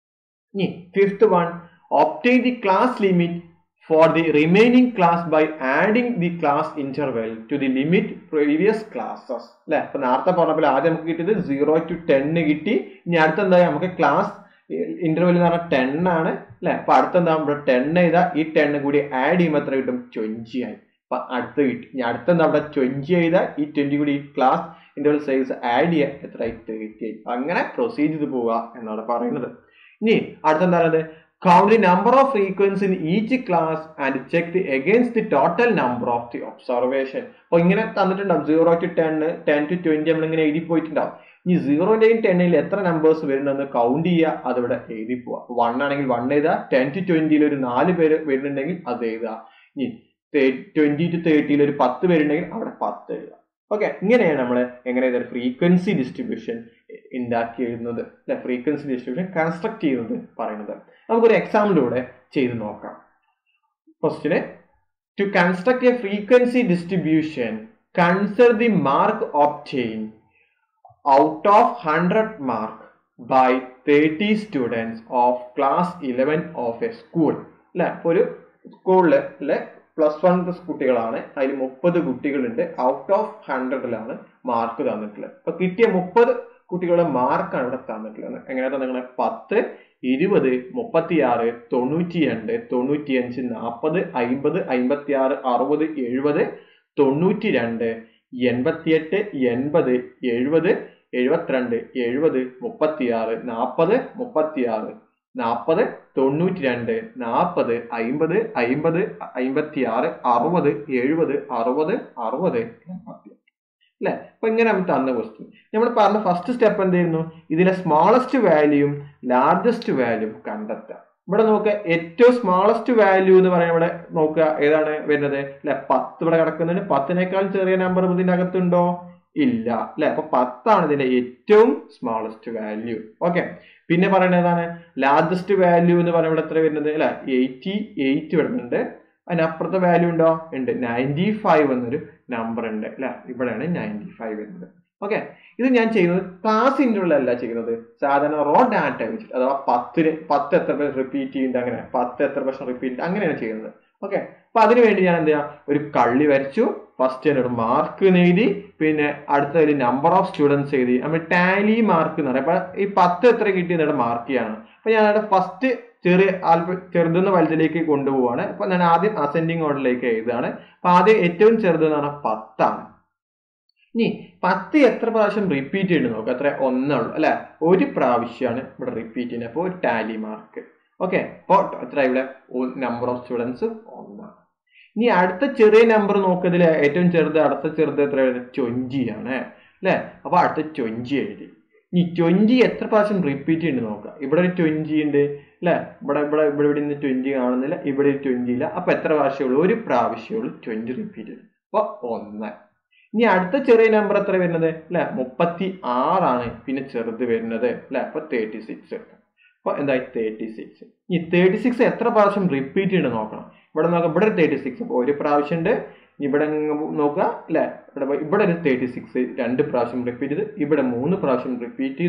ഇനി fifth one obtain the class limit for the remaining class by adding the class interval to the limit previous classes അല്ലെ അപ്പൊ നേരത്തെ പറഞ്ഞപ്പോൾ ആദ്യം നമുക്ക് കിട്ടിയത് സീറോ ടു ടെന്ന് കിട്ടി ഇനി അടുത്ത എന്താ നമുക്ക് ക്ലാസ് ഇന്റർവെൽ എന്ന് പറഞ്ഞാൽ ടെൻ ആണ് അല്ലെ അപ്പൊ അടുത്ത എന്താ ഇവിടെ ടെൻ ചെയ്താൽ ഈ ടെൻ കൂടി ആഡ് ചെയ്യുമ്പോൾ എത്ര കിട്ടും ട്വന്റി ആയി അപ്പൊ അടുത്ത് കിട്ടി ഇനി അടുത്ത എന്താ അവിടെ ട്വന്റി ചെയ്താൽ ഈ ട്വന്റി കൂടി ഈ ക്ലാസ് ഇന്റർവൽ സൈസ് ആഡ് ചെയ്യാൻ എത്ര തേർട്ടി ആയി അങ്ങനെ പ്രൊസീഡ് ചെയ്ത് പോവുക എന്നാണ് പറയുന്നത് ഇനി അടുത്ത എന്താ പറയുന്നത് count the number of frequency in each class and check the against the total number of the observation അപ്പൊ ഇങ്ങനെ തന്നിട്ടുണ്ടാവും zero to ten ten to twenty നമ്മൾ ഇങ്ങനെ എഴുതി പോയിട്ടുണ്ടാവും ഇനി സീറോന്റെയും ടെന്നിൽ എത്ര നമ്പേഴ്സ് വരുന്നുണ്ടെന്ന് കൗണ്ട് ചെയ്യുക അതിവിടെ എഴുതി പോവുക വൺ ആണെങ്കിൽ വൺ എഴുതുക ടെൻ ടു ട്വന്റിയിൽ ഒരു നാല് പേര് വരുന്നുണ്ടെങ്കിൽ അത് എഴുതുക ഇനി ട്വന്റി ടു തേർട്ടിയിൽ ഒരു പത്ത് പേരുണ്ടെങ്കിൽ അവിടെ പത്ത് എഴുതുക ഓക്കെ ഇങ്ങനെയാണ് നമ്മൾ എങ്ങനെ ഫ്രീക്വൻസി ഡിസ്ട്രിബ്യൂഷൻ ഉണ്ടാക്കി എഴുതുന്നത് അല്ലെ ഫ്രീക്വൻസി ഡിസ്ട്രിബ്യൂഷൻ കൺസ്ട്രക്ട് ചെയ്യുന്നത് പറയുന്നത് നമുക്കൊരു എക്സാമ്പിളിലൂടെ ചെയ്ത് നോക്കാം question to construct a frequency distribution consider the mark obtained out of 100 mark by 30 students of class 11 of a school അല്ലെ ഒരു സ്കൂളില് അല്ലെ പ്ലസ് വൺ കുട്ടികളാണ് അതിൽ മുപ്പത് കുട്ടികളുണ്ട് ഔട്ട് ഓഫ് ഹൺഡ്രഡിലാണ് മാർക്ക് തന്നിട്ടുള്ളത് അപ്പൊ കിട്ടിയ മുപ്പത് കുട്ടികളുടെ മാർക്കാണ് ഇവിടെ തന്നിട്ടുള്ളത് എങ്ങനെയാ തന്നിട്ടുള്ളത് പത്ത് ഇരുപത് മുപ്പത്തിയാറ് തൊണ്ണൂറ്റി രണ്ട് തൊണ്ണൂറ്റിയഞ്ച് നാൽപ്പത് അമ്പത് അമ്പത്തി ആറ് അറുപത് എഴുപത് തൊണ്ണൂറ്റി രണ്ട് എൺപത്തിയെട്ട് എൺപത് എഴുപത് എഴുപത്തിരണ്ട് എഴുപത് മുപ്പത്തിയാറ് നാൽപ്പത് മുപ്പത്തിയാറ് നാൽപ്പത് തൊണ്ണൂറ്റി രണ്ട് നാൽപ്പത് അമ്പത് അമ്പത് അമ്പത്തിയാറ് അറുപത് എഴുപത് അറുപത് അറുപത് എൺപത്തി അല്ലെ അപ്പൊ ഇങ്ങനെ നമ്മൾ തന്ന ക്വസ്റ്റ്യൻ നമ്മൾ പറഞ്ഞ ഫസ്റ്റ് സ്റ്റെപ്പ് എന്തായിരുന്നു ഇതിലെ സ്മോളസ്റ്റ് വാല്യൂയും ലാർജസ്റ്റ് വാല്യൂം കണ്ടെത്തുക ഇവിടെ നോക്കുക ഏറ്റവും സ്മോളസ്റ്റ് വാല്യൂ എന്ന് പറയുന്നത് ഇവിടെ നോക്കുക ഏതാണ് വരുന്നത് അല്ലെ പത്ത് ഇവിടെ കിടക്കുന്നുണ്ട് പത്തിനേക്കാൾ ചെറിയ നമ്പർ ഇതിന്റെ അകത്തുണ്ടോ ഇല്ല അല്ലെ അപ്പൊ പത്താണ് ഇതിന്റെ ഏറ്റവും സ്മോളസ്റ്റ് വാല്യൂ ഓക്കെ പിന്നെ പറയുന്നത് ഏതാണ് ലാർജസ്റ്റ് വാല്യൂ എന്ന് പറയുമ്പോൾ എത്ര വരുന്നത് അല്ലെ എയ്റ്റി എയ്റ്റ് വരുന്നുണ്ട് അതിനപ്പുറത്തെ വാല്യൂ ഉണ്ടോ ഉണ്ട് നയൻറ്റി ഫൈവ് എന്നൊരു നമ്പർ ഉണ്ട് അല്ലെ ഇവിടെയാണ് നയൻറ്റി ഫൈവ് വരുന്നത് ഓക്കെ ഇത് ഞാൻ ചെയ്യുന്നത് ക്ലാസ് ഇന്റർവൽ അല്ല ചെയ്യുന്നത് സാധാരണ റോ ഡാറ്റ വെച്ചിട്ട് അഥവാ പത്തിന് പത്ത് എത്ര പേർ റിപ്പീറ്റ് ചെയ്യുന്നുണ്ട് അങ്ങനെ പത്ത് എത്ര പ്രശ്നം റിപ്പീറ്റ് അങ്ങനെയാണ് ചെയ്യുന്നത് ഓക്കെ അപ്പൊ അതിനു വേണ്ടി ഞാൻ എന്ത് ചെയ്യാം ഒരു കള്ളി വരച്ചു ഫസ്റ്റ് എന്നോട് മാർക്ക് എഴുതി പിന്നെ അടുത്തതിൽ നമ്പർ ഓഫ് സ്റ്റുഡൻസ് എഴുതി നമ്മൾ ടാലി മാർക്ക് എന്ന് പറയും അപ്പൊ ഈ പത്ത് എത്ര കിട്ടിയെന്നിവിടെ മാർക്ക് ചെയ്യാണ് അപ്പൊ ഞാൻ അവിടെ ഫസ്റ്റ് ചെറിയ ആൽഫ ചെറുതെന്ന് വലുതിലേക്ക് കൊണ്ടുപോവാണ് അപ്പൊ ഞാൻ ആദ്യം അസെൻഡിങ് ഓർഡറിലേക്ക് എഴുതുകയാണ് അപ്പൊ ആദ്യം ഏറ്റവും ചെറുത് എന്ന് പറഞ്ഞാൽ പത്താണ് ഇനി പത്ത് എത്ര പ്രാവശ്യം റിപ്പീറ്റ് ചെയ്യുന്നത് നോക്കുക എത്ര ഒന്നുള്ളൂ അല്ലെ ഒരു പ്രാവശ്യമാണ് ഇവിടെ റിപ്പീറ്റ് ചെയ്യുന്നത് അപ്പോൾ ഒരു ടാലി മാർക്ക് ഓക്കെ അപ്പോൾ എത്ര ഇവിടെ നമ്പർ ഓഫ് സ്റ്റുഡൻസ് ഒന്നാണ് ഇനി അടുത്ത ചെറിയ നമ്പർ നോക്കുന്നതിൽ ഏറ്റവും ചെറുത് അടുത്ത ചെറുത് എത്ര ട്വന്റി ആണ് അല്ലെ അപ്പൊ അടുത്ത ട്വന്റി എഴുതി ഇനി ട്വന്റി എത്ര പ്രാവശ്യം റിപ്പീറ്റ് ചെയ്യുന്നുണ്ട് നോക്കുക ഇവിടെ ഒരു ട്വന്റി ഉണ്ട് അല്ലെ ഇവിടെ ഇവിടെ ഇവിടെ ഇവിടെ നിന്ന് ട്വന്റി കാണുന്നില്ല ഇവിടെ ഒരു ട്വന്റി ഇല്ല അപ്പൊ എത്ര പ്രാവശ്യമുള്ളൂ ഒരു പ്രാവശ്യമുള്ളൂ ട്വന്റി റിപ്പീറ്റ് ചെയ്തു അപ്പൊ ഒന്ന് ഇനി അടുത്ത ചെറിയ നമ്പർ എത്ര വരുന്നത് അല്ലെ മുപ്പത്തി ആറാണ് പിന്നെ ചെറുത് വരുന്നത് അല്ലെ അപ്പൊ തേർട്ടി സിക്സ് അപ്പൊ എന്തായി തേർട്ടി സിക്സ് ഈ തേർട്ടി സിക്സ് എത്ര പ്രാവശ്യം റിപ്പീറ്റ് ചെയ്യണം നോക്കണം ഇവിടെ നോക്കാം ഇവിടെ ഒരു തേർട്ടി സിക്സ് അപ്പൊ ഒരു പ്രാവശ്യം ഉണ്ട് ഇവിടെ നോക്കുക അല്ലെ ഇവിടെ ഇവിടെ ഒരു തേർട്ടി സിക്സ് രണ്ട് പ്രാവശ്യം റിപ്പീറ്റ് ചെയ്തു ഇവിടെ മൂന്ന് പ്രാവശ്യം റിപ്പീറ്റ് ചെയ്തു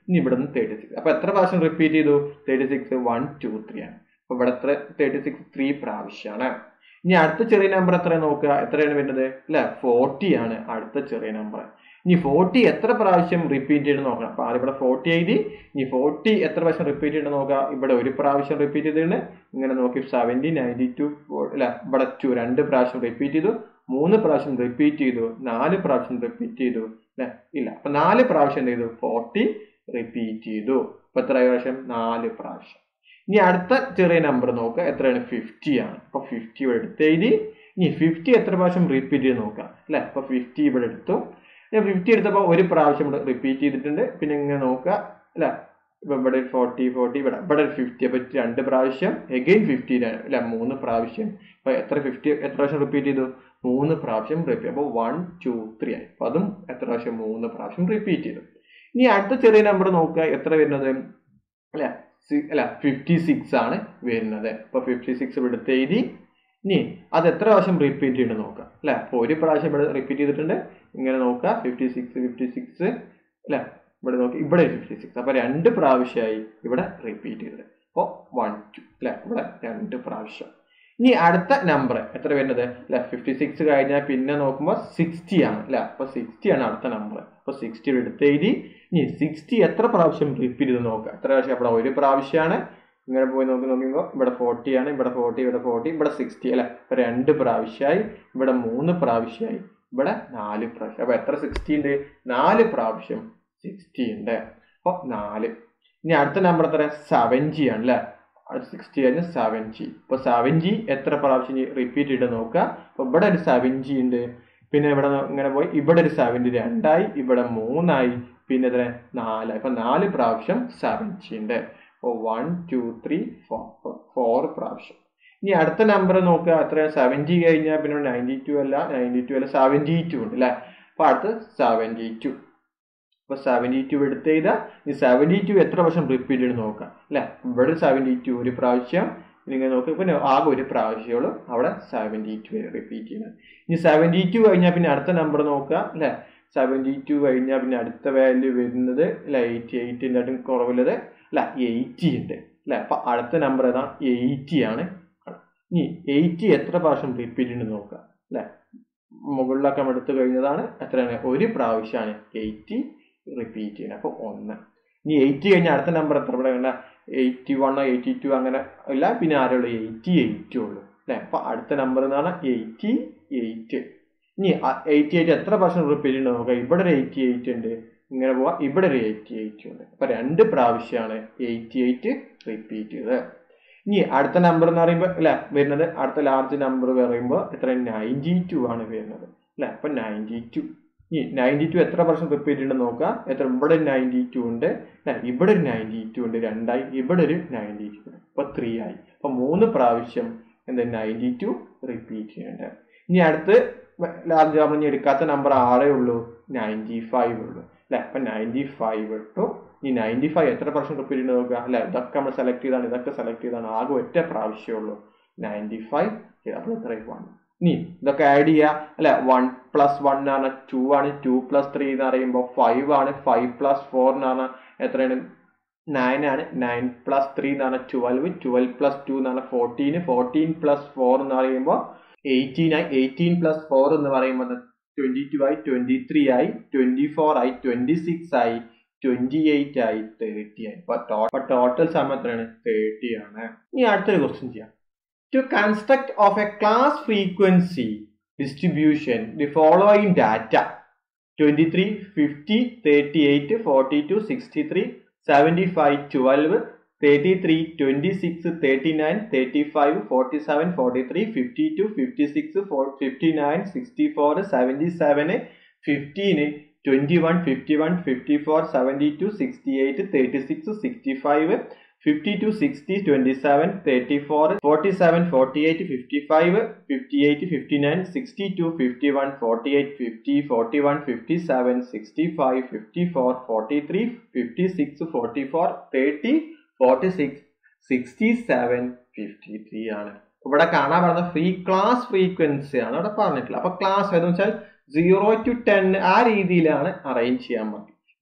ഇനി ഇവിടെ നിന്ന് തേർട്ടി സിക്സ് അപ്പൊ എത്ര പ്രാവശ്യം റിപ്പീറ്റ് ചെയ്തു thirty six one two three ആണ് അപ്പൊ ഇവിടെ എത്ര തേർട്ടി സിക്സ് ത്രീ പ്രാവശ്യമാണ് ഇനി അടുത്ത ചെറിയ നമ്പർ എത്ര നോക്കുക എത്രയാണ് വരുന്നത് അല്ലെ ഫോർട്ടി ആണ് അടുത്ത ചെറിയ നമ്പർ ഇനി ഫോർട്ടി എത്ര പ്രാവശ്യം റിപ്പീറ്റ് ചെയ്ത് നോക്കണം അപ്പൊ ആദ്യം ഇവിടെ ഫോർട്ടി എഴുതി ഇനി ഫോർട്ടി എത്ര പ്രാവശ്യം റിപ്പീറ്റ് ചെയ്ത് നോക്കുക ഇവിടെ ഒരു പ്രാവശ്യം റിപ്പീറ്റ് ചെയ്തിട്ടുണ്ട് ഇങ്ങനെ നോക്കി സെവൻറ്റി നയൻറ്റി ടു അല്ല ഇവിടെ ടു രണ്ട് പ്രാവശ്യം റിപ്പീറ്റ് ചെയ്തു മൂന്ന് പ്രാവശ്യം റിപ്പീറ്റ് ചെയ്തു നാല് പ്രാവശ്യം റിപ്പീറ്റ് ചെയ്തു അല്ലെ ഇല്ല അപ്പൊ നാല് പ്രാവശ്യം എന്ത് ചെയ്തു ഫോർട്ടി റിപ്പീറ്റ് ചെയ്തു അപ്പൊ എത്ര പ്രാവശ്യം നാല് പ്രാവശ്യം ഇനി അടുത്ത ചെറിയ നമ്പർ നോക്കുക എത്രയാണ് ഫിഫ്റ്റി ആണ് അപ്പൊ ഫിഫ്റ്റി ഇവിടെ എടുത്ത് എഴുതി ഇനി ഫിഫ്റ്റി എത്ര പ്രാവശ്യം റിപ്പീറ്റ് ചെയ്ത് നോക്കാം അല്ലെ അപ്പൊ ഫിഫ്റ്റി ഇവിടെ എടുത്തു ഞാൻ ഫിഫ്റ്റി എടുത്തപ്പോൾ ഒരു പ്രാവശ്യം ഇവിടെ റിപ്പീറ്റ് ചെയ്തിട്ടുണ്ട് പിന്നെ ഇങ്ങനെ നോക്കുക അല്ലെ ഇപ്പൊ ഇവിടെ ഫോർട്ടി ഫോർട്ടി ഇവിടെ ഇവിടെ ഫിഫ്റ്റി അപ്പൊ രണ്ട് പ്രാവശ്യം എഗെയിൻ ഫിഫ്റ്റി അല്ലെ മൂന്ന് പ്രാവശ്യം അപ്പൊ എത്ര ഫിഫ്റ്റി എത്ര പ്രാവശ്യം റിപ്പീറ്റ് ചെയ്തു മൂന്ന് പ്രാവശ്യം റിപ്പീറ്റ് അപ്പോൾ വൺ ടു ത്രീ ആയി അപ്പൊ അതും എത്ര പ്രാവശ്യം മൂന്ന് പ്രാവശ്യം റിപ്പീറ്റ് ചെയ്തു ഇനി അടുത്ത ചെറിയ നമ്പർ നോക്കുക എത്ര വരുന്നത് അല്ലെ അല്ല ഫിഫ്റ്റി സിക്സ് ആണ് വരുന്നത് അപ്പൊ ഫിഫ്റ്റി സിക്സ് ഇവിടുത്തെ എഴുതി ഇനി അത് എത്ര പ്രാവശ്യം റിപ്പീറ്റ് ചെയ്ത് നോക്കാം അല്ലെ അപ്പൊ ഒരു പ്രാവശ്യം ഇവിടെ റിപ്പീറ്റ് ചെയ്തിട്ടുണ്ട് ഇങ്ങനെ നോക്കുക ഫിഫ്റ്റി സിക്സ് ഫിഫ്റ്റി സിക്സ് അല്ലെ ഇവിടെ നോക്കി ഇവിടെ ഫിഫ്റ്റി സിക്സ് അപ്പൊ രണ്ട് പ്രാവശ്യമായി ഇവിടെ റിപ്പീറ്റ് ചെയ്തത് അപ്പോൾ വൺ ടു അല്ലെ ഇവിടെ രണ്ട് പ്രാവശ്യം ഇനി അടുത്ത നമ്പർ എത്ര വരുന്നത് അല്ലെ ഫിഫ്റ്റി സിക്സ് കഴിഞ്ഞാൽ പിന്നെ നോക്കുമ്പോൾ സിക്സ്റ്റി ആണ് അല്ലെ അപ്പൊ സിക്സ്റ്റി ആണ് അടുത്ത നമ്പർ അപ്പൊ സിക്സ്റ്റി എടുത്ത് എഴുതി ഇനി സിക്സ്റ്റി എത്ര പ്രാവശ്യം റിപ്പീറ്റ് ചെയ്ത് നോക്കുക എത്ര പ്രാവശ്യം അവിടെ ഒരു പ്രാവശ്യമാണ് ഇങ്ങനെ പോയി നോക്കി നോക്കുമ്പോൾ ഇവിടെ ഫോർട്ടി ആണ് ഇവിടെ ഫോർട്ടി ഇവിടെ ഫോർട്ടി ഇവിടെ സിക്സ്റ്റി അല്ലെ അപ്പൊ രണ്ട് പ്രാവശ്യമായി ഇവിടെ മൂന്ന് പ്രാവശ്യമായി ഇവിടെ നാല് പ്രാവശ്യം അപ്പൊ എത്ര സിക്സ്റ്റി ഉണ്ട് നാല് പ്രാവശ്യം സിക്സ്റ്റി ഉണ്ട് അപ്പൊ നാല് ഇനി അടുത്ത നമ്പർ എത്ര സെവൻജി ആണ് അല്ലെ സിക്സ്റ്റി കഴിഞ്ഞ് സെവൻജി ഇപ്പൊ സെവൻജി എത്ര പ്രാവശ്യം റിപ്പീറ്റ് ചെയ്ത് നോക്കുക അപ്പൊ ഇവിടെ ഒരു സെവൻജി ഉണ്ട് പിന്നെ ഇവിടെ ഇങ്ങനെ പോയി ഇവിടെ ഒരു സെവൻറ്റി രണ്ടായി ഇവിടെ മൂന്നായി പിന്നെ എത്ര നാലായി അപ്പൊ നാല് പ്രാവശ്യം സെവൻജി ഉണ്ട് അപ്പോൾ one two three four four പ്രാവശ്യം ഇനി അടുത്ത നമ്പർ നോക്കുക എത്ര സെവൻറ്റി കഴിഞ്ഞാൽ പിന്നെ നയൻറ്റി ടു അല്ല നയൻറ്റി ടു അല്ല സെവൻറ്റി ടു ഉണ്ട് അല്ലേ അപ്പൊ അടുത്ത് സെവൻറ്റി ടു അപ്പൊ സെവൻറ്റി ടു എടുത്ത് ചെയ്താൽ ഈ സെവൻറ്റി ടു എത്ര പ്രാവശ്യം റിപ്പീറ്റ് ചെയ്ത് നോക്കാം അല്ലെ ഇവിടെ സെവൻറ്റി ടു ഒരു പ്രാവശ്യം നിങ്ങൾ നോക്കുക പിന്നെ ആകെ ഒരു പ്രാവശ്യമുള്ളൂ അവിടെ സെവൻറ്റി ടു റിപ്പീറ്റ് ചെയ്യുന്നത് ഇനി സെവൻറ്റി ടു കഴിഞ്ഞാൽ പിന്നെ അടുത്ത നമ്പർ നോക്കുക അല്ലെ സെവൻറ്റി ടു കഴിഞ്ഞാൽ പിന്നെ അടുത്ത വാല്യൂ വരുന്നത് അല്ലെ എയ്റ്റി എയ്റ്റിൻ്റെ ആയിട്ടും കുറവുള്ളത് അല്ല എയ്റ്റി ഉണ്ട് അല്ലെ അപ്പൊ അടുത്ത നമ്പർ ഏതാ എയ്റ്റി ആണ് ഇനി എയ്റ്റി എത്ര പ്രാവശ്യം റിപ്പീറ്റ് ഉണ്ട് നോക്കുക അല്ലെ മുകളിലൊക്കെ എടുത്തു കഴിഞ്ഞതാണ് എത്രയാണ് ഒരു പ്രാവശ്യമാണ് എയ്റ്റി റിപ്പീറ്റ് ചെയ്യുന്നത് അപ്പൊ ഒന്ന് ഇനി എയ്റ്റി കഴിഞ്ഞാൽ അടുത്ത നമ്പർ എത്ര ഇവിടെ എയ്റ്റി വണ്ണോ എയ്റ്റി ടു അങ്ങനെ ഇല്ല പിന്നെ ആരുള്ളൂ എയ്റ്റി എയ്റ്റ് ഉള്ളൂ അല്ലെ അപ്പൊ അടുത്ത നമ്പർ എന്ന് പറഞ്ഞാൽ എയ്റ്റി എയ്റ്റ് ഇനി എയ്റ്റി എയ്റ്റ് എത്ര പ്രാവശ്യം റിപ്പീറ്റ് ഉണ്ട് നോക്കാം ഇവിടെ ഒരു എയ്റ്റി എയ്റ്റ് ഉണ്ട് ഇങ്ങനെ പോവാം ഇവിടെ ഒരു എയ്റ്റി എയ്റ്റ് ഉണ്ട് അപ്പൊ രണ്ട് പ്രാവശ്യമാണ് എയ്റ്റി എയ്റ്റ് റിപ്പീറ്റ് ചെയ്തത് ഇനി അടുത്ത നമ്പർ എന്ന് പറയുമ്പോൾ അല്ലെ വരുന്നത് അടുത്ത ലാർജ് നമ്പർ പറയുമ്പോൾ എത്ര നയൻറ്റി ടു ആണ് വരുന്നത് അല്ലെ അപ്പൊ നയൻറ്റി ടു ഇനി നയൻറ്റി ടു എത്ര പ്രാവശ്യം റിപ്പീറ്റ് ഉണ്ട് നോക്കുക എത്ര ഇവിടെ നയൻറ്റി ടു ഉണ്ട് ഇവിടെ ഒരു നയൻറ്റി ടു ഉണ്ട് രണ്ടായി ഇവിടെ ഒരു നയൻറ്റി ടു ഉണ്ട് അപ്പൊ ത്രീ ആയി അപ്പൊ മൂന്ന് പ്രാവശ്യം എന്താ നയൻറ്റി ടു റിപ്പീറ്റ് ചെയ്യുന്നുണ്ട് ഇനി അടുത്ത് ലാർജ് നമ്മൾ ഇനി എടുക്കാത്ത നമ്പർ ആറേ ഉള്ളൂ നയൻറ്റി ഫൈവ് ഉള്ളൂ അല്ലെ അപ്പൊ നയൻറ്റി ഫൈവ് ഇട്ടു ഈ നയൻറ്റി ഫൈവ് എത്ര പ്രാവശ്യം റിപ്പീറ്റ് ചെയ്ത് നോക്കുക അല്ലെ ഇതൊക്കെ നമ്മൾ സെലക്ട് ചെയ്താണ് ഇതൊക്കെ സെലക്ട് ചെയ്താണ് ആകെ ഒറ്റ പ്രാവശ്യമുള്ളൂ നയൻറ്റി ഫൈവ് അപ്പോൾ എത്ര വൺ ഇനി ഇതൊക്കെ ആഡ് ചെയ്യുക അല്ലെ വൺ പ്ലസ് വൺ ആണ് ടു ആണ് ടു പ്ലസ് ത്രീ എന്ന് പറയുമ്പോൾ ഫൈവ് ആണ് ഫൈവ് പ്ലസ് ഫോർ എന്നാണ് എത്രയാണ് നയൻ ആണ് നയൻ പ്ലസ് ത്രീ എന്നാണ് ട്വൽവ് ട്വൽവ് പ്ലസ് ടു എന്നാണ് ഫോർട്ടീൻ ഫോർട്ടീൻ പ്ലസ് ഫോർ എന്ന് പറയുമ്പോൾ എയ്റ്റീൻ ആയി എയ്റ്റീൻ പ്ലസ് ഫോർ എന്ന് പറയുമ്പോൾ ട്വന്റി ടു ആയി ട്വന്റി ത്രീ ആയി ട്വന്റി ഫോർ ആയി ട്വന്റി സിക്സ് ആയി ട്വന്റി എയ്റ്റ് ആയി തേർട്ടി ആയി അപ്പൊ ടോട്ടൽ സമയം എത്രയാണ് തേർട്ടി ആണ് ഇനി അടുത്തൊരു ക്വസ്റ്റ്യൻ ചെയ്യാം to construct of a class frequency distribution the following data twenty three fifty thirty eight forty two sixty three seventy five twelve thirty three twenty six thirty nine thirty five forty seven forty three fifty two fifty six fifty nine sixty four seventy seven fifteen twenty one fifty one fifty four seventy two sixty eight thirty six sixty five fifty to sixty twenty seven thirty four forty seven forty eight fifty five fifty eight fifty nine sixty two fifty one forty eight fifty forty one fifty seven sixty five fifty four forty three fifty six forty four thirty forty six sixty seven fifty three ആണ് ഇവിടെ കാണാൻ പറഞ്ഞ free class frequency ആണ് അവിടെ പറഞ്ഞിട്ടുള്ളത് അപ്പൊ class ഏതെന്ന് വെച്ചാൽ സീറോ ടു ടെൻ ആ രീതിയിലാണ് അറേഞ്ച് ചെയ്യാൻ മതി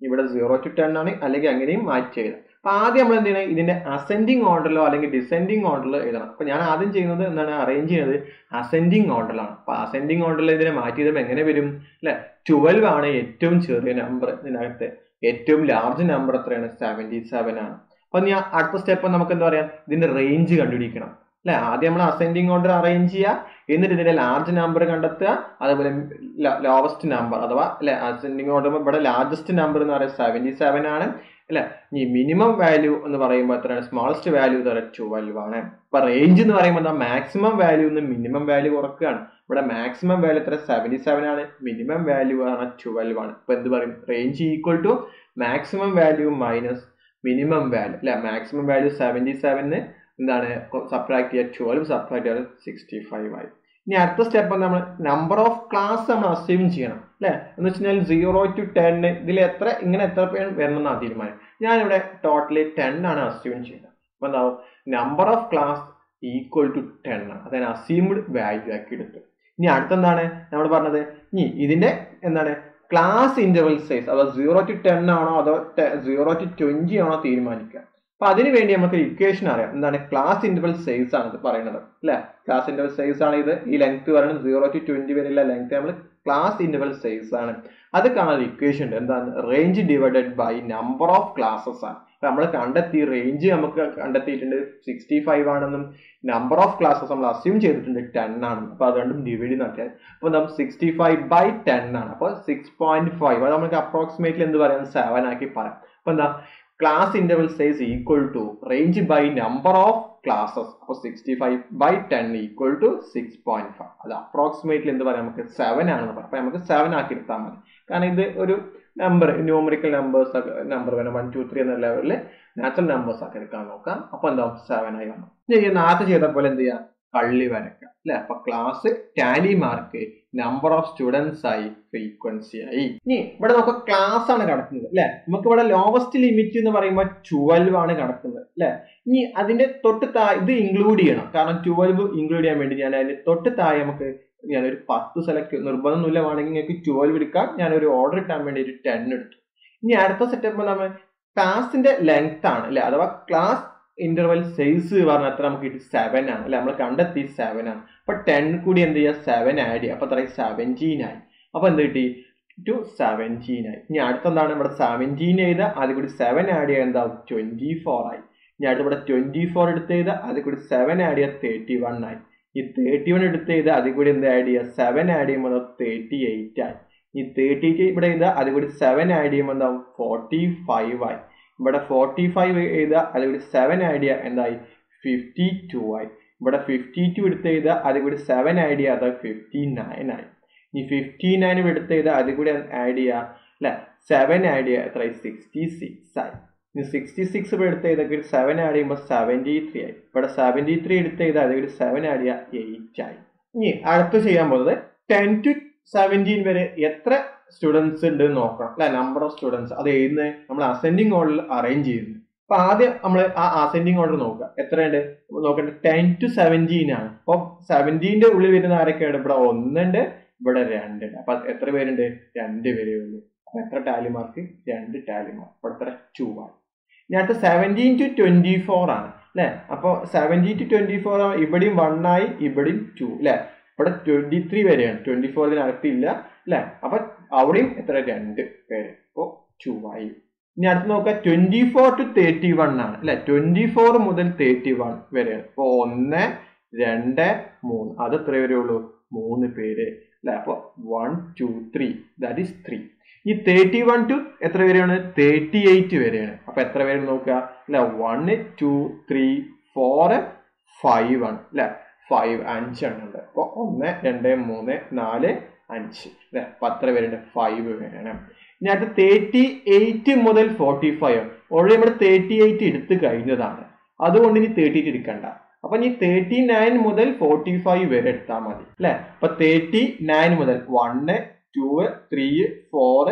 ഇവിടെ സീറോ ടു ടെൻ ആണ് അല്ലെങ്കിൽ അങ്ങനെയും മാറ്റി എഴുതാം അപ്പൊ ആദ്യം നമ്മൾ എന്ത് ചെയ്യണം ഇതിന്റെ അസെൻഡിങ് ഓർഡറിലോ അല്ലെങ്കിൽ ഡിസെൻഡിങ് ഓർഡറിലോ എഴുതണം അപ്പൊ ഞാൻ ആദ്യം ചെയ്യുന്നത് എന്താണ് അറേഞ്ച് ചെയ്യുന്നത് അസെൻഡിങ് ഓർഡറിലാണ് അപ്പൊ അസെൻഡിങ് ഓർഡറിൽ ഇതിനെ മാറ്റി എഴുതുമ്പോൾ എങ്ങനെ വരും അല്ലെ ട്വൽവ് ആണ് ഏറ്റവും ചെറിയ നമ്പർ ഇതിനകത്ത് ഏറ്റവും ലാർജ് നമ്പർ എത്രയാണ് സെവൻറ്റി സെവൻ ആണ് അപ്പൊ ഞാൻ അടുത്ത സ്റ്റെപ്പ് നമുക്ക് എന്താ പറയാ ഇതിന്റെ റേഞ്ച് കണ്ടുപിടിക്കണം അല്ലെ ആദ്യം നമ്മൾ അസെൻഡിങ് ഓർഡർ അറേഞ്ച് ചെയ്യുക എന്നിട്ട് ഇതിന്റെ ലാർജ് നമ്പർ കണ്ടെത്തുക അതുപോലെ ലോവസ്റ്റ് നമ്പർ അഥവാ അല്ലെ അസെൻഡിങ് ഓർഡർ ഇവിടെ ലാർജസ്റ്റ് നമ്പർ എന്ന് പറയുന്നത് സെവൻറ്റി സെവൻ ആണ് അല്ലെ ഈ മിനിമം വാല്യൂ എന്ന് പറയുമ്പോൾ എത്രയാണ് സ്മോളസ്റ്റ് വാല്യൂ എന്ന് പറയുന്നത് ട്വൽവ് ആണ് അപ്പൊ റേഞ്ച് എന്ന് പറയുമ്പോൾ മാക്സിമം വാല്യൂ നിന്ന് മിനിമം വാല്യൂ കുറക്കുകയാണ് ഇവിടെ മാക്സിമം വാല്യൂ എത്ര സെവൻറ്റി സെവൻ ആണ് മിനിമം വാല്യൂ ആണ് ട്വൽവ് ആണ് ഇപ്പൊ എന്ത് പറയും range equal to maximum value minus minimum value അല്ലെ മാക്സിമം വാല്യൂ സെവൻറ്റി സെവന് എന്താണ് സബ്ട്രാക്ട് ചെയ്യുക ട്വൽവ് സബ്ട്രാക്ട് ചെയ്യുക സിക്സ്റ്റി ഫൈവ് ആയി ഇനി അടുത്ത സ്റ്റെപ്പ് നമ്മൾ നമ്പർ ഓഫ് ക്ലാസ് നമ്മൾ അസ്യൂം ചെയ്യണം അല്ലെ എന്ന് വെച്ച് കഴിഞ്ഞാൽ സീറോ ടു ടെൻ ഇതിൽ എത്ര ഇങ്ങനെ എത്ര പേര് വരണം എന്നാണ് തീരുമാനം ഞാനിവിടെ ടോട്ടലി ടെൻ ആണ് അസ്യൂം ചെയ്യുന്നത് അപ്പൊ എന്താവും number of class equal to ten ആണ് അതായത് അസ്യൂംഡ് വാല്യൂ ആക്കി എടുത്തു ഇനി അടുത്തെന്താണ് നമ്മൾ പറഞ്ഞത് ഇനി ഇതിന്റെ എന്താണ് ക്ലാസ് ഇന്റർവൽ സൈസ് അഥവാ സീറോ ടു ടെൻ ആണോ അതോ സീറോ ടു ട്വന്റി ആണോ തീരുമാനിക്കുക അപ്പൊ അതിനു വേണ്ടി നമുക്ക് ഇക്വേഷൻ അറിയാം എന്താണ് ക്ലാസ് ഇന്റർവൽ സൈസ് ആണ് ഇത് പറയുന്നത് അല്ലെ ക്ലാസ് ഇന്റർവൽ സൈസ് ആണ് ഇത് ഈ ലെങ്ത് പറയുന്നത് സീറോ ടു ട്വന്റി വരെയുള്ള ലെങ്ത് നമ്മൾ ക്ലാസ് ഇന്റർവൽ സൈസ് ആണ് അത് കാണാൻ ഇക്വേഷൻ ഉണ്ട് എന്താണ് range divided by number of classes ആണ് നമ്മൾ കണ്ടെത്തി റേഞ്ച് നമുക്ക് കണ്ടെത്തിയിട്ടുണ്ട് സിക്സ്റ്റി ഫൈവ് ആണെന്നും നമ്പർ ഓഫ് ക്ലാസ്സസ് നമ്മൾ അസ്യൂം ചെയ്തിട്ടുണ്ട് ടെൻ ആണെന്നും അപ്പൊ അതുകൊണ്ടും ഡിവൈഡ് നടത്തിയാൽ അപ്പൊ നമുക്ക് സിക്സ്റ്റി ഫൈവ് ബൈ ടെൻ ആണ് അപ്പൊ സിക്സ് പോയിന്റ് ഫൈവ് അത് നമുക്ക് അപ്രോക്സിമേറ്റ്ലി എന്ത് പറയാം സെവൻ ആക്കി പറയാം അപ്പൊ എന്താ class interval size equal to range by number of classes അപ്പോൾ sixty five by ten equal to six point five അത് അപ്രോക്സിമേറ്റ്ലി എന്ത് പറയാം നമുക്ക് സെവൻ ആണെന്ന് പറയാം അപ്പൊ നമുക്ക് സെവൻ ആക്കി എടുത്താൽ മതി കാരണം ഇത് ഒരു നമ്പർ ന്യൂമറിക്കൽ നമ്പേഴ്സ് ഒക്കെ നമ്പർ വേണം വൺ ടു ത്രീ എന്ന ലെവലിൽ നാച്ചുറൽ നമ്പേഴ്സ് ഒക്കെ എടുക്കാൻ നോക്കാം അപ്പൊ എന്താവും സെവൻ ആയി വന്നു ഇനി നേരത്തെ ചെയ്ത പോലെ എന്ത് ചെയ്യാം കള്ളി വരക്കുക അല്ലെ അപ്പൊ class tally mark number of students ആയി ഫ്രീക്വൻസി ആയി ഇനി ഇവിടെ നമുക്ക് ക്ലാസ് ആണ് കിടക്കുന്നത് അല്ലെ നമുക്ക് ഇവിടെ ലോവസ്റ്റ് ലിമിറ്റ് എന്ന് പറയുമ്പോൾ ട്വൽവ് ആണ് കിടക്കുന്നത് അല്ലെ ഇനി അതിന്റെ തൊട്ട് താഴെ ഇത് ഇൻക്ലൂഡ് ചെയ്യണം കാരണം ട്വൽവ് ഇൻക്ലൂഡ് ചെയ്യാൻ വേണ്ടി ഞാൻ അതിന്റെ തൊട്ട് താഴെ നമുക്ക് ഞാനൊരു പത്ത് സെലക്ട് നിർബന്ധമൊന്നുമില്ല വേണമെങ്കിൽ നിങ്ങൾക്ക് ട്വൽവ് എടുക്കാം ഞാനൊരു ഓർഡർ ഇട്ടാൻ വേണ്ടി ഒരു ടെൻ എടുത്തു ഇനി അടുത്ത സെറ്റപ്പ് നമ്മൾ ക്ലാസിന്റെ ലെങ്ത് ആണ് അല്ലെ അഥവാ ക്ലാസ് ഇന്റർവെൽ സൈസ് പറഞ്ഞ അത്ര നമുക്ക് കിട്ടി സെവൻ ആണ് അല്ലെ നമ്മൾ കണ്ടെത്തി സെവൻ ആണ് അപ്പൊ ടെൻ കൂടി എന്ത് ചെയ്യുക സെവൻ ആഡ് ചെയ്യുക അപ്പൊ അത്രയും സെവൻറ്റീൻ ആയി അപ്പൊ എന്ത് കിട്ടി ടു സെവൻറ്റീൻ ആയി ഇനി അടുത്ത എന്താണ് ഇവിടെ സെവൻറ്റീൻ ചെയ്ത് അതിൽ കൂടി സെവൻ ആഡ് ചെയ്യുക എന്താവും ട്വന്റി ഫോർ ആയി ഇനി അടുത്ത ഇവിടെ ട്വന്റി ഫോർ എടുത്ത് ചെയ്ത് അതിൽ കൂടി സെവൻ ആഡ് ചെയ്യുക തേർട്ടി വൺ ആയി ഈ തേർട്ടി വൺ എടുത്ത് ചെയ്ത് അതിൽ കൂടി എന്ത് ആഡ് ചെയ്യുക സെവൻ ആഡ് ചെയ്യുമ്പോൾ തേർട്ടി എയ്റ്റ് ആയി ഈ തേർട്ടി എയ്റ്റ് ഇവിടെ ചെയ്ത് അതിൽ കൂടി സെവൻ ആഡ് ചെയ്യുമ്പോൾ എന്താവും ഫോർട്ടി ഫൈവ് ആയി ഇവിടെ ഫോർട്ടി ഫൈവ് എഴുതുക അതിൽ കൂടി സെവൻ ആഡ് ചെയ്യുക എന്തായി ഫിഫ്റ്റി ടു ആയി ഇവിടെ ഫിഫ്റ്റി ടു എടുത്ത് ചെയ്താൽ അതിൽ കൂടി സെവൻ ആഡ് ചെയ്യുക അത് ഫിഫ്റ്റി നയൻ ആയി ഈ ഫിഫ്റ്റി നയൻ എടുത്ത് ചെയ്താൽ അതിൽ കൂടി ആഡ് ചെയ്യുക അല്ലെ സെവൻ ആഡ് ചെയ്യുക എത്രയായി സിക്സ്റ്റി സിക്സ് ആയി ഇനി സിക്സ്റ്റി സിക്സ് ഇവിടെ എടുത്ത് ചെയ്താൽ സെവൻ ആഡ് ചെയ്യുമ്പോൾ സെവൻറ്റി ത്രീ ആയി ഇവിടെ സെവൻറ്റി ത്രീ എടുത്ത് ചെയ്താൽ അതിൽ കൂടി സെവൻ ആഡ് ചെയ്യുക എയ്റ്റ് ആയി ഇനി അടുത്ത് ചെയ്യാൻ പോകുന്നത് ടെൻ ടു സെവൻറ്റീൻ വരെ എത്ര സ്റ്റുഡൻസ് ഉണ്ട് നോക്കണം അല്ലെ നമ്പർ ഓഫ് സ്റ്റുഡൻസ് അത് എഴുതുന്നത് നമ്മൾ അസെൻഡിങ് ഓർഡറിൽ അറേഞ്ച് ചെയ്യുന്നു അപ്പൊ ആദ്യം നമ്മൾ ആ അസെൻഡിങ് ഓർഡർ നോക്കുക എത്രയുണ്ട് നോക്കട്ടെ ടെൻ ടു സെവൻറ്റീൻ ആണ് അപ്പൊ സെവൻറ്റീന്റെ ഉള്ളിൽ വരുന്ന ആരൊക്കെയാണ് ഇവിടെ ഒന്നുണ്ട് ഇവിടെ രണ്ടുണ്ട് അപ്പൊ എത്ര പേരുണ്ട് രണ്ട് പേരേ ഉള്ളൂ അപ്പൊ എത്ര ടാലി മാർക്ക് രണ്ട് ടാലി മാർക്ക് അപ്പൊ എത്ര ടു ആണ് ഇനി അടുത്ത സെവൻറ്റീൻ ടു ട്വന്റി ഫോർ ആണ് അല്ലെ അപ്പൊ സെവൻറ്റീൻ ടു ട്വന്റി ഫോർ ഇവിടെയും വൺ ആയി ഇവിടെയും ടു അല്ലെ ഇവിടെ ട്വന്റി ത്രീ വരെയാണ് ട്വന്റി ഫോറിനകത്തില്ല അല്ലെ അപ്പൊ അവിടെയും എത്ര രണ്ട് പേര് അപ്പോ ടു ആയി ഇനി അടുത്ത് നോക്കുക twenty four to thirty one ആണ് അല്ലെ ട്വന്റി ഫോർ മുതൽ തേർട്ടി വൺ വരെയാണ് അപ്പൊ ഒന്ന് രണ്ട് മൂന്ന് അത് എത്ര വരെ ഉള്ളൂ മൂന്ന് പേര് അല്ലെ അപ്പൊ one two three that is three ഈ തേർട്ടി വൺ ടു എത്ര വരെയാണ് തേർട്ടി എയ്റ്റ് വരെയാണ് അപ്പൊ എത്ര പേര് നോക്കുക അല്ലെ one two three four five ആണ് അല്ലെ ഫൈവ് അഞ്ചെണ്ണം ഉണ്ട് അപ്പൊ ഒന്ന് രണ്ട് മൂന്ന് നാല് അഞ്ച് അല്ലെ അപ്പൊ അത്ര പേരുണ്ട് ഫൈവ് പേരാണ് ഇനി അടുത്ത് തേർട്ടി എയ്റ്റ് മുതൽ ഫോർട്ടി ഫൈവ് ഓൾറെഡി നമ്മൾ തേർട്ടി എയ്റ്റ് എടുത്ത് കഴിഞ്ഞതാണ് അതുകൊണ്ട് ഇനി തേർട്ടി എയ്റ്റ് എടുക്കണ്ട അപ്പൊ ഇനി തേർട്ടി നയൻ മുതൽ ഫോർട്ടി ഫൈവ് വരെ എടുത്താൽ മതി അല്ലെ അപ്പൊ തേർട്ടി നയൻ മുതൽ one two three four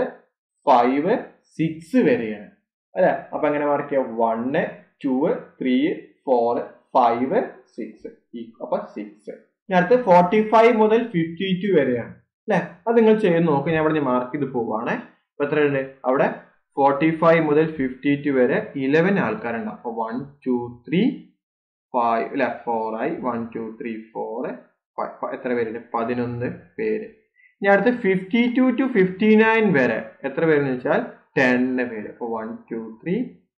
five six വരെയാണ് അല്ലെ അപ്പൊ എങ്ങനെ മാർക്ക് ചെയ്യാം one two three four five six അപ്പൊ സിക്സ് ഇനി അടുത്ത് ഫോർട്ടി ഫൈവ് മുതൽ ഫിഫ്റ്റി ടു വരെയാണ് അല്ലെ അത് നിങ്ങൾ ചെയ്ത് നോക്കുക ഞാൻ അവിടെ മാർക്ക് ചെയ്ത് പോവാണ് അപ്പൊ എത്രയുണ്ട് അവിടെ ഫോർട്ടി ഫൈവ് മുതൽ ഫിഫ്റ്റി ടു വരെ ഇലവൻ ആൾക്കാരുണ്ടാവും അപ്പൊ വൺ ടു ത്രീ ഫൈവ് അല്ലെ ഫോർ ആയി വൺ ടു ത്രീ ഫോർ എത്ര പേരുണ്ട് പതിനൊന്ന് പേര് ഇനി അടുത്ത് fifty two to fifty nine വരെ എത്ര പേരെന്ന് വെച്ചാൽ ടെന്ന് പേര് അപ്പൊ വൺ ടു ത്രീ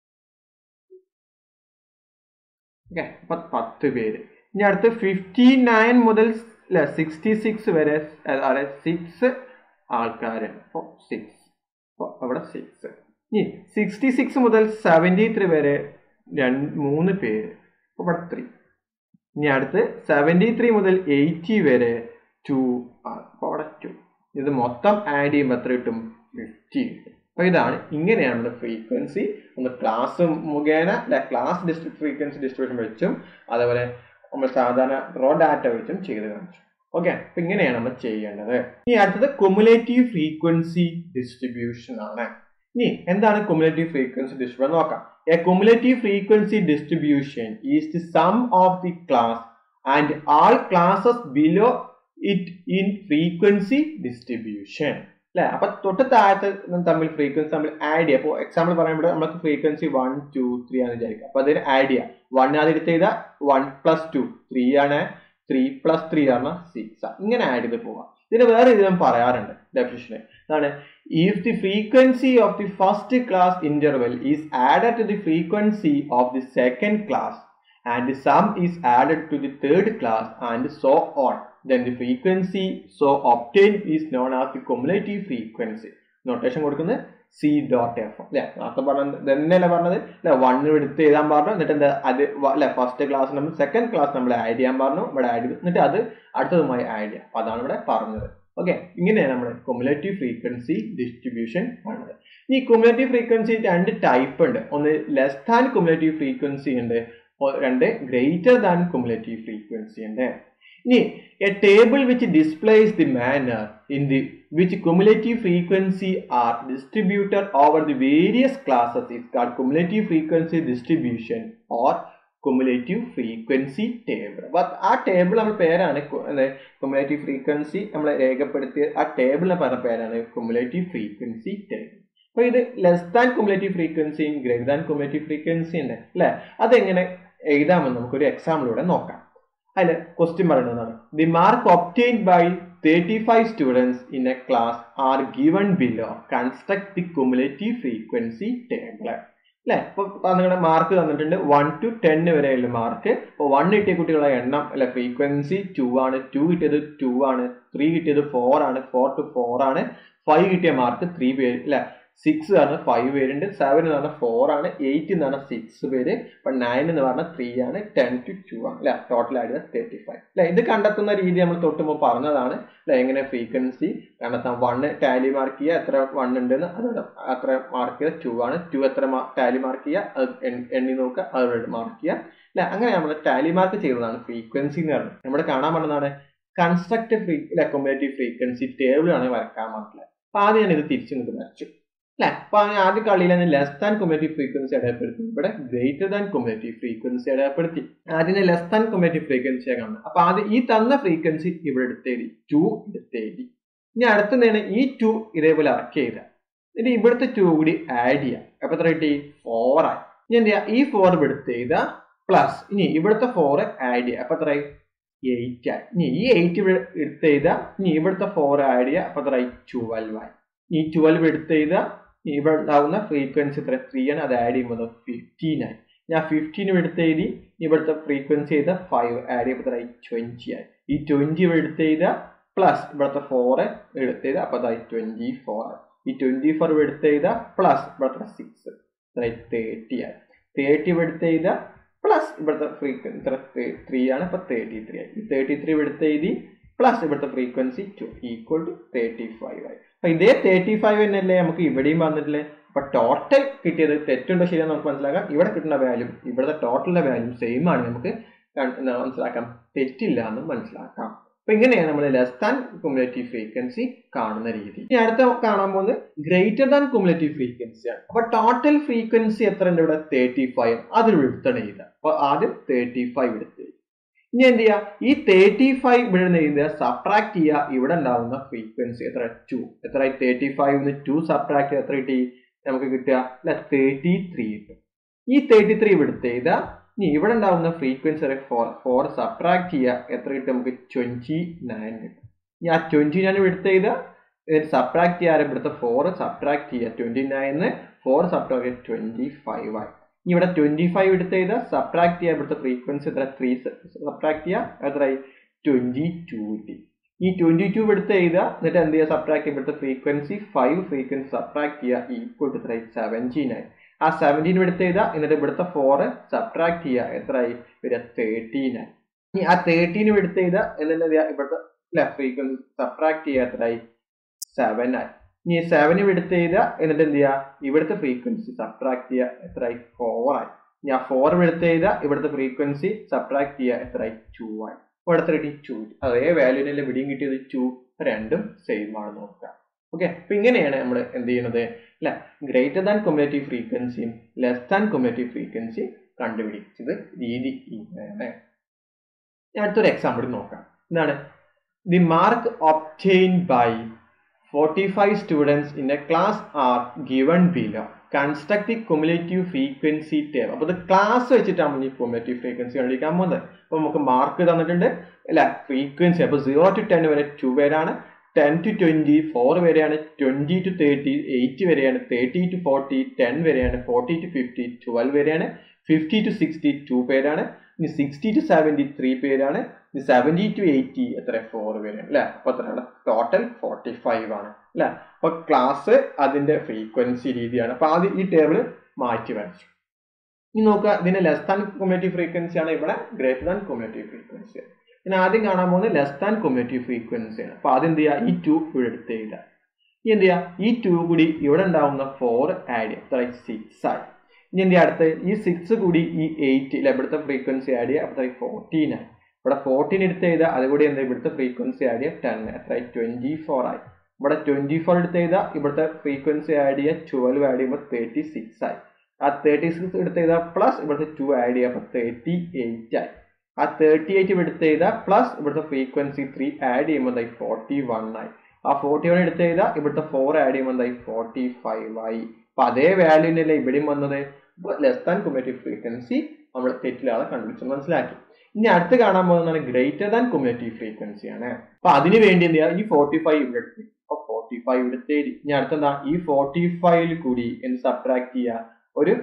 ഓക്കെ അപ്പൊ പത്ത് പേര് ഇനി അടുത്ത് ഫിഫ്റ്റി നയൻ മുതൽ അല്ലെ സിക്സ്റ്റി സിക്സ് വരെ അല്ലെ സിക്സ് ആൾക്കാരുണ്ട് അപ്പോൾ സിക്സ് അപ്പോൾ അവിടെ സിക്സ് ഇനി സിക്സ്റ്റി സിക്സ് മുതൽ സെവൻറ്റി ത്രീ വരെ രണ്ട് മൂന്ന് പേര് അപ്പോൾ ഇവിടെ ത്രീ ഇനി അടുത്ത് സെവൻറ്റി ത്രീ മുതൽ എയ്റ്റി വരെ ടു ആണ് അപ്പോൾ അവിടെ ടു ഇത് മൊത്തം ആഡ് ചെയ്യുമ്പോൾ എത്ര കിട്ടും ഫിഫ്റ്റി കിട്ടും അപ്പൊ ഇതാണ് ഇങ്ങനെയാണ് നമ്മുടെ ഫ്രീക്വൻസി ഒന്ന് ക്ലാസ് മുഖേന അല്ലെ ക്ലാസ് ഡിസ്ട്രിക്ട് ഫ്രീക്വൻസി ഡിസ്ട്രിബ്യൂഷൻ വെച്ചും അതേപോലെ നമ്മൾ സാധാരണ റോ ഡാറ്റ വെച്ചും ചെയ്ത് കാണിച്ചു ഓക്കെ അപ്പൊ ഇങ്ങനെയാണ് നമ്മൾ ചെയ്യേണ്ടത് ഇനി അടുത്തത് കൊമുലേറ്റീവ് ഫ്രീക്വൻസി ഡിസ്ട്രിബ്യൂഷൻ ആണ് ഇനി എന്താണ് കൊമുലേറ്റീവ് ഫ്രീക്വൻസി ഡിസ്ട്രിബ്യൂഷൻ നോക്കാം a cumulative frequency distribution is the sum of the class and all classes below it in frequency distribution അല്ലെ അപ്പൊ തൊട്ട് താഴത്തെ തമ്മിൽ ഫ്രീക്വൻസി തമ്മിൽ ആഡ് ചെയ്യുക അപ്പോൾ എക്സാമ്പിൾ പറയുമ്പോൾ നമുക്ക് ഫ്രീക്വൻസി വൺ ടു ത്രീ ആണെന്ന് വിചാരിക്കുക അപ്പൊ അതിന് ആഡ് ചെയ്യുക വൺ ആദ്യം എടുത്ത് ചെയ്താൽ വൺ പ്ലസ് ടു ത്രീ ആണ് ത്രീ പ്ലസ് ത്രീ ആണ് സിക്സ് ഇങ്ങനെ ആഡ് ചെയ്ത് പോവാം ഇതിന് വേറെ ഇതിലും പറയാറുണ്ട് ഡെഫിനിഷന് അതാണ് if the frequency of the first class interval is added to the frequency of the second class and sum is added to the third class and so on then the frequency so obtained is known as the cumulative frequency notation കൊടുക്കുന്നത് C dot F അല്ലെ നേരത്തെ പറഞ്ഞത് തന്നെയല്ലേ പറഞ്ഞത് അല്ലെ one എടുത്ത് എഴുതാൻ പറഞ്ഞു എന്നിട്ട് എന്താ അത് അല്ലെ ഫസ്റ്റ് ക്ലാസ് നമ്മൾ സെക്കൻഡ് ക്ലാസ് നമ്മൾ ആഡ് ചെയ്യാൻ പറഞ്ഞു ഇവിടെ ആഡ് ചെയ്തു എന്നിട്ട് അത് അടുത്തതുമായി ആഡ് ചെയ്യാം അപ്പൊ അതാണ് ഇവിടെ പറഞ്ഞത് ഓക്കെ ഇങ്ങനെയാണ് നമ്മൾ കൊമുലേറ്റീവ് ഫ്രീക്വൻസി ഡിസ്ട്രിബ്യൂഷൻ പറഞ്ഞത് ഈ കൊമുലേറ്റീവ് ഫ്രീക്വൻസി രണ്ട് ടൈപ്പ് ഉണ്ട് ഒന്ന് ലെസ് ദാൻ കൊമുലേറ്റീവ് ഫ്രീക്വൻസി ഉണ്ട് രണ്ട് ഗ്രേറ്റർ ദാൻ കൊമുലേറ്റീവ് ഫ്രീക്വൻസി ഉണ്ട് ഇനി a table which displace the manner in the which cumulative frequency are distributed over the various classes is called cumulative frequency distribution or cumulative frequency table അപ്പൊ ആ table നമ്മൾ പേരാണ് cumulative frequency നമ്മൾ രേഖപ്പെടുത്തിയ ആ ടേബിളിനെ പറഞ്ഞ പേരാണ് cumulative frequency table അപ്പൊ ഇത് less than cumulative frequency greater than cumulative frequency ഉണ്ട് അല്ലെ അതെങ്ങനെ എഴുതാമെന്ന് നമുക്കൊരു എക്സാമ്പിളിലൂടെ നോക്കാം അതിൽ ക്വസ്റ്റ്യൻ പറയുന്നതാണ് the mark obtained by thirty five students in a class are given below construct the cumulative frequency table അല്ലെ ഇപ്പൊ നിങ്ങളുടെ മാർക്ക് തന്നിട്ടുണ്ട് വൺ ടു ടെൻ വരെയുള്ള മാർക്ക് ഇപ്പോൾ വൺ കിട്ടിയ കുട്ടികളുടെ എണ്ണം അല്ലെ ഫ്രീക്വൻസി ടു ആണ് ടു കിട്ടിയത് ടു ആണ് ത്രീ കിട്ടിയത് ഫോർ ആണ് ഫോർ ടു ഫോർ ആണ് ഫൈവ് കിട്ടിയ മാർക്ക് ത്രീ പേര് അല്ലെ സിക്സ് ആണ് ഫൈവ് പേരുണ്ട് സെവൻ എന്ന് പറഞ്ഞാൽ ഫോർ ആണ് എയ്റ്റ് എന്ന് പറഞ്ഞാൽ സിക്സ് പേര് അപ്പൊ നയൻ എന്ന് പറഞ്ഞാൽ ത്രീ ആണ് ടെൻ ടു ടു ആണ് അല്ലെ ടോട്ടൽ ആയിട്ട് തേർട്ടി ഫൈവ് അല്ലെ ഇത് കണ്ടെത്തുന്ന രീതി നമ്മൾ തൊട്ടുമ്പോൾ പറഞ്ഞതാണ് അല്ലെ എങ്ങനെ ഫ്രീക്വൻസി കണ്ടെത്താം വണ്ണ് ടാലി മാർക്ക് ചെയ്യുക എത്ര വൺ ഉണ്ടെന്ന് അത് അത്ര മാർക്ക് ചെയ്യുക ടു ആണ് ടു എത്ര ടാലി മാർക്ക് ചെയ്യുക അത് എണ്ണി നോക്കുക അത് മാർക്ക് ചെയ്യുക അല്ലെ അങ്ങനെ നമ്മൾ ടാലി മാർക്ക് ചെയ്തതാണ് ഫ്രീക്വൻസി എന്ന് പറയുന്നത് നമ്മുടെ കാണാൻ പറഞ്ഞതാണ് കൺസ്ട്രക്ട് ഫ്രീ അല്ലെ കൊമ്പേറ്റീവ് ഫ്രീക്വൻസി ടേബിൾ ആണ് വരക്കാൻ പറഞ്ഞിട്ടുള്ളത് അപ്പൊ ആദ്യം ഞാൻ ഇത് തിരിച്ചു നിന്ന് വരച്ചു അല്ലെ അപ്പൊ ആദ്യ കളിയിൽ തന്നെ ലെസ് ദാൻ കൊമേറ്റീവ് ഫ്രീക്വൻസി അടയാളപ്പെടുത്തി ഇവിടെ ഗ്രേറ്റർ ദാൻ കൊമേറ്റീവ് ഫ്രീക്വൻസി അടയാളപ്പെടുത്തി ആദ്യം ലെസ് ദാൻ കൊമേറ്റീവ് ഫ്രീക്വൻസി കാണുന്നത് അപ്പൊ ആദ്യം ഈ തന്ന ഫ്രീക്വൻസി ഇവിടെ എടുത്തെഴുതി ടു എടുത്തെഴുതി ഇനി അടുത്തതാണ് ഈ ടു ഇതേപോലെ ഇറക്കി എഴുതുക എന്നിട്ട് ഇവിടുത്തെ ടു കൂടി ആഡ് ചെയ്യാം അപ്പൊ എത്ര കിട്ടി ഫോർ ആയി ഇനി എന്ത് ചെയ്യാം ഈ ഫോർ എടുത്ത് എഴുതുക പ്ലസ് ഇനി ഇവിടുത്തെ ഫോർ ആഡ് ചെയ്യുക അപ്പൊ എത്രയായി എയ്റ്റ് ആയി ഇനി ഈ എയ്റ്റ് ഇവിടെ എടുത്ത് എഴുതുക ഇനി ഇവിടുത്തെ ഫോർ ആഡ് ചെയ്യുക അപ്പൊ എത്രയായി ട്വൽവ് ആയി ഈ ട്വൽവ് എടുത്ത് എഴുതുക ഇവിടെ ഉണ്ടാവുന്ന ഫ്രീക്വൻസി എത്ര ത്രീ ആണ് അത് ആഡ് ചെയ്യുമ്പോൾ ഫിഫ്റ്റീൻ ആയി ഞാൻ ഫിഫ്റ്റീനും എടുത്ത് എഴുതി ഇവിടുത്തെ ഫ്രീക്വൻസി ചെയ്ത ഫൈവ് ആഡ് ചെയ്യുമ്പോൾ എത്ര ട്വന്റി ആയി ഈ ട്വന്റി ഇവിടെ എടുത്ത് ചെയ്ത പ്ലസ് ഇവിടുത്തെ ഫോർ എടുത്ത് ചെയ്ത അപ്പൊ അതായി ട്വന്റി ഫോർ ആയി ഈ ട്വന്റി ഫോർ എടുത്ത് ചെയ്ത പ്ലസ് ഇവിടുത്തെ സിക്സ് അതായി തേർട്ടി ആയി തേർട്ടി എടുത്ത് ചെയ്ത പ്ലസ് ഇവിടുത്തെ ഫ്രീക്വൻസി ഇത്ര ത്രീ ആണ് ഇപ്പൊ തേർട്ടി ത്രീ ആയി ഈ തേർട്ടി ത്രീ എടുത്ത് എഴുതി പ്ലസ് ഇവിടുത്തെ frequency two equal to thirty five ആയി അപ്പൊ ഇതേ തേർട്ടി ഫൈവ് തന്നെയല്ലേ നമുക്ക് ഇവിടെയും വന്നിട്ടില്ലേ അപ്പൊ ടോട്ടൽ കിട്ടിയത് തെറ്റുണ്ടോ ശരിയാ നമുക്ക് മനസ്സിലാക്കാം ഇവിടെ കിട്ടുന്ന വാല്യൂ ഇവിടുത്തെ ടോട്ടലിന്റെ വാല്യൂ സെയിം ആണ് നമുക്ക് മനസ്സിലാക്കാം തെറ്റില്ല എന്ന് മനസ്സിലാക്കാം അപ്പൊ ഇങ്ങനെയാണ് നമ്മൾ ലെസ് ദാൻ കുമുലേറ്റീവ് ഫ്രീക്വൻസി കാണുന്ന രീതി ഇനി അടുത്ത കാണാൻ പോകുന്നത് ഗ്രേറ്റർ ദാൻ കുമുലേറ്റീവ് ഫ്രീക്വൻസി ആണ് അപ്പൊ ടോട്ടൽ ഫ്രീക്വൻസി എത്ര ഉണ്ട് ഇവിടെ തേർട്ടി ഫൈവ് അതിൽ എടുത്തണം എഴുതുക അപ്പൊ ആദ്യം തേർട്ടി ഫൈവ് എടുത്ത് ഇനി എന്ത് ചെയ്യുക ഈ തേർട്ടി ഫൈവ് ഇവിടെ നിന്ന് എഴുതുക സബ്ട്രാക്ട് ചെയ്യുക ഇവിടെ ഉണ്ടാവുന്ന ഫ്രീക്വൻസി എത്ര ടു എത്ര തേർട്ടി ഫൈവ് ടു സബ്ട്രാക്ട് എത്ര കിട്ടി നമുക്ക് കിട്ടുക അല്ലെ തേർട്ടി ത്രീ കിട്ടും ഈ തേർട്ടി ത്രീ ഇവിടുത്തെ ചെയ്താൽ ഇനി ഇവിടെ ഉണ്ടാവുന്ന ഫ്രീക്വൻസി ഫോർ ഫോർ സബ്ട്രാക്ട് ചെയ്യുക എത്ര കിട്ടും നമുക്ക് ട്വന്റി നയൻ കിട്ടും ഇനി ആ ട്വന്റി നയൻ ഇവിടുത്തെ ചെയ്താൽ ഇതിന് സബ്ട്രാക്ട് ചെയ്യാറ് ഇവിടുത്തെ ഫോർ സബ്ട്രാക്ട് ചെയ്യുക ട്വന്റി നയന്ന് ഫോർ സബ്ട്രാക്ട് ചെയ്യുക ട്വന്റി ഫൈവ് ആയി ഇനി ഇവിടെ ട്വന്റി ഫൈവ് എടുത്ത് ചെയ്താൽ സബ്ട്രാക്ട് ചെയ്യുക ഇവിടുത്തെ ഫ്രീക്വൻസി എത്ര ത്രീ സബ്ട്രാക്ട് ചെയ്യുക എത്രയായി ട്വന്റി ടു കിട്ടി ഈ ട്വന്റി ടു എടുത്ത് ചെയ്താൽ എന്നിട്ട് എന്ത് ചെയ്യുക സബ്ട്രാക്ട് ചെയ്യുക ഇവിടുത്തെ ഫ്രീക്വൻസി ഫൈവ് ഫ്രീക്വൻസി സബ്ട്രാക്ട് ചെയ്യുക ഈക്വൽ ടു എത്രയായി സെവൻറ്റീൻ ആയി ആ സെവൻറ്റീൻ എടുത്ത് ചെയ്താൽ എന്നിട്ട് ഇവിടുത്തെ ഫോറ് സബ്ട്രാക്ട് ചെയ്യുക എത്രയായി വരിക തേർട്ടീൻ ആയി ഇനി ആ തേർട്ടീൻ എടുത്ത് ചെയ്താൽ എന്നിട്ട് എന്ത് ചെയ്യുക ഇവിടുത്തെ അല്ലെ ഫ്രീക്വൻസി സബ്ട്രാക്ട് ചെയ്യുക എത്രയായി സെവൻ ആയി ഇനി സെവനും എടുത്ത് ചെയ്താൽ എന്നിട്ട് എന്ത് ചെയ്യുക ഇവിടുത്തെ ഫ്രീക്വൻസി സബ്ട്രാക്ട് ചെയ്യുക എത്രയായി ഫോർ ആയി ഇനി ആ ഫോർ എടുത്ത് ചെയ്താൽ ഇവിടുത്തെ ഫ്രീക്വൻസി സബ്ട്രാക്ട് ചെയ്യുക എത്രയായി ടു ആയി ഇവിടുത്തെ കിട്ടി ടു അതേ വാല്യൂവിനല്ലേ ഇവിടെയും കിട്ടിയത് ടു രണ്ടും സെയിം ആണ് നോക്കുക ഓക്കെ അപ്പൊ ഇങ്ങനെയാണ് നമ്മൾ എന്ത് ചെയ്യുന്നത് അല്ലെ ഗ്രേറ്റർ ദാൻ കൊമ്യൂണിറ്റീവ് ഫ്രീക്വൻസിയും ലെസ് ദാൻ കൊമ്യൂണിറ്റീവ് ഫ്രീക്വൻസി കണ്ടുപിടിച്ചത് രീതി ഇങ്ങനെയാണ് ഞാൻ അടുത്തൊരു എക്സാമ്പിൾ നോക്കാം എന്താണ് the mark obtain by 45 students in a class are given below. Construct the cumulative frequency table. അപ്പോൾ ഇത് ക്ലാസ് വെച്ചിട്ടാണ് നമ്മൾ ഈ cumulative frequency കണ്ടുപിടിക്കാൻ പോകുന്നത് അപ്പോൾ നമുക്ക് മാർക്ക് തന്നിട്ടുണ്ട് അല്ല ഫ്രീക്വൻസി അപ്പോൾ സീറോ ടു ടെൻ വരെ ടു പേരാണ് ടെൻ ടു ട്വന്റി ഫോർ വരെയാണ് ട്വന്റി ടു തേർട്ടി എയ്റ്റ് വരെയാണ് തേർട്ടി ടു ഫോർട്ടി ടെൻ വരെയാണ് ഫോർട്ടി ടു ഫിഫ്റ്റി ട്വൽവ് വരെയാണ് ഫിഫ്റ്റി ടു സിക്സ്റ്റി ടു പേരാണ് ഇനി സിക്സ്റ്റി ടു സെവൻറ്റി ത്രീ പേരാണ് ഇനി സെവൻറ്റി ടു എയ്റ്റി എത്ര ഫോർ പേരാണ് അല്ലെ അപ്പൊ എത്രയാണ് ടോട്ടൽ ഫോർട്ടി ഫൈവ് ആണ് അല്ലെ അപ്പൊ ക്ലാസ് അതിന്റെ ഫ്രീക്വൻസി രീതിയാണ് അപ്പൊ ആദ്യം ഈ ടേബിൾ മാറ്റി വരച്ചു ഇനി നോക്കുക ഇതിന്റെ ലെസ് ദാൻ കൊമ്യൂണിറ്റീവ് ഫ്രീക്വൻസി ആണ് ഇവിടെ ഗ്രേറ്റർ ദാൻ കൊമ്യൂണിറ്റീവ് ഫ്രീക്വൻസി ഇനി ആദ്യം കാണാൻ പോകുന്നത് ലെസ് ദാൻ കൊമ്യൂണിറ്റീവ് ഫ്രീക്വൻസി ആണ് അപ്പൊ ആദ്യം എന്ത് ചെയ്യുക ഈ ടു ഇവിടെ എടുത്ത് എഴുതുക ഇനി എന്ത് ചെയ്യുക ഈ ടു കൂടി ഇവിടെ ഉണ്ടാവുന്ന ഫോർ ആഡ് ചെയ്യുക എത്ര സിക്സ് ആയി ഇനി എന്ത് ചെയ്യുക അടുത്ത് ഈ സിക്സ് കൂടി ഈ എയ്റ്റ് ഇവിടുത്തെ ഫ്രീക്വൻസി ആഡ് ചെയ്യുക അപ്പൊ ഫോർട്ടീൻ ആയി ഇവിടെ ഫോർട്ടീൻ എടുത്ത് ചെയ്താൽ അതുകൂടി എന്താ ഇവിടുത്തെ ഫ്രീക്വൻസി ആഡ് ചെയ്യുക ടെൻ എത്ര ട്വന്റി ഫോർ ആയി ഇവിടെ ട്വന്റി ഫോർ എടുത്ത് ചെയ്താൽ ഇവിടുത്തെ ഫ്രീക്വൻസി ആഡ് ചെയ്യുക ട്വൽവ് ആഡ് ചെയ്യുമ്പോൾ തേർട്ടി സിക്സ് ആയി ആ തേർട്ടി സിക്സ് എടുത്ത് ചെയ്താൽ പ്ലസ് ഇവിടുത്തെ ടു ആഡ് ചെയ്യുക അപ്പോൾ തേർട്ടി എയ്റ്റ് ആയി ആ തേർട്ടി എയ്റ്റ് എടുത്ത് ചെയ്താൽ പ്ലസ് ഇവിടുത്തെ ഫ്രീക്വൻസി ത്രീ ആഡ് ചെയ്യുമ്പോൾ എന്തായി ഫോർട്ടി വൺ ആയി ആ ഫോർട്ടി വൺ എടുത്ത് ചെയ്താൽ ഇവിടുത്തെ ഫോർ ആഡ് ചെയ്യുമ്പോൾ എന്തായി ഫോർട്ടി ഫൈവ് ആയി അപ്പൊ അതേ വാല്യൂവിനല്ലേ ഇവിടെയും വന്നത് ലെസ് ദാൻ കൊമ്യൂണിറ്റീവ് ഫ്രീക്വൻസി നമ്മൾ തെറ്റിലാളെ കണ്ടുപിടിച്ച് മനസ്സിലാക്കി ഇനി അടുത്ത് കാണാൻ പോകുന്നതാണ് ഗ്രേറ്റർ ദാൻ കൊമ്യൂണിറ്റീവ് ഫ്രീക്വൻസി ആണ് അപ്പൊ അതിന് വേണ്ടി എന്ത് ചെയ്യുക ഈ ഫോർട്ടി ഫൈവ് ഇവിടെ എടുത്ത് അപ്പൊ ഫോർട്ടി ഫൈവ് എടുത്ത് ഇനി അടുത്തെന്താ ഈ ഫോർട്ടി ഫൈവിൽ കൂടി എന്ത് സബ്ട്രാക്ട് ചെയ്യുക ഒരു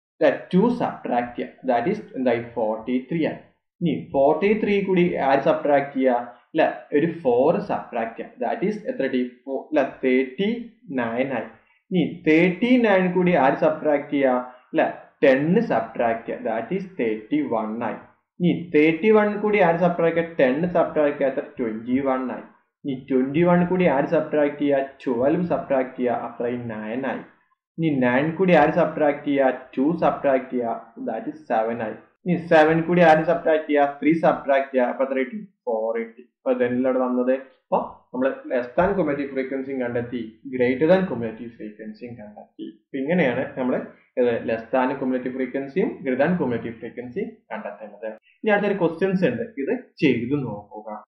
ടു സബ്ട്രാക്ട് ചെയ്യുക ദാറ്റ് ഈസ് എന്തായി ഫോർട്ടി ത്രീ ആയി ഇനി ഫോർട്ടി ത്രീ കൂടി ആര് സബ്ട്രാക്ട് ചെയ്യുക അല്ല ഒരു ഫോർ സബ്ട്രാക്ട് ചെയ്യുക ദാറ്റ് ഈസ് എത്ര ഡി അല്ല തേർട്ടി നയൻ ആയി ഇനി തേർട്ടി നയൻ കൂടി ആര് സബ്ട്രാക്ട് ചെയ്യുക അല്ല ടെന്ന് സബ്ട്രാക്ട് ചെയ്യുക ദാറ്റ് ഈസ് തേർട്ടി വൺ ആയി ഇനി തേർട്ടി വൺ കൂടി ആര് സബ്ട്രാക്ട് ചെയ്യുക ടെൻ സബ്ട്രാക്ട് ചെയ്യാത്ത ട്വന്റി വൺ ആയി ഇനി ട്വന്റി വൺ കൂടി ആര് സബ്ട്രാക്ട് ചെയ്യുക ട്വൽവ് സബ്ട്രാക്ട് ചെയ്യുക അത്രയും നയൻ ആയി ഇനി നയൻ കൂടി ആര് സബ്ട്രാക്ട് ചെയ്യുക ടു സബ്ട്രാക്ട് ചെയ്യുക ദാറ്റ് ഇസ് സെവൻ ആയി ഇനി സെവൻ കൂടി ആര് സബ്ട്രാക്ട് ചെയ്യുക ത്രീ സബ്ട്രാക്ട് ചെയ്യുക അപ്പൊ എത്ര കിട്ടി ഫോർ കിട്ടി അപ്പൊ ഇതെല്ലാം വന്നത് അപ്പൊ നമ്മൾ ലെസ് ദാൻ കൊമ്യൂണിറ്റീവ് ഫ്രീക്വൻസിയും കണ്ടെത്തി ഗ്രേറ്റർ ദാൻ കൊമ്യൂണിറ്റീവ് ഫ്രീക്വൻസിയും കണ്ടെത്തി അപ്പൊ ഇങ്ങനെയാണ് നമ്മൾ ലെസ് ദാൻ കൊമ്യൂണിറ്റീവ് ഫ്രീക്വൻസിയും ഗ്രേറ്റർ ദാൻ കൊമ്യൂണിറ്റീവ് ഫ്രീക്വൻസിയും കണ്ടെത്തേണ്ടത് ഇനി അടുത്തൊരു ക്വസ്റ്റ്യൻസ് ഉണ്ട് ഇത് ചെയ്തു നോക്കുക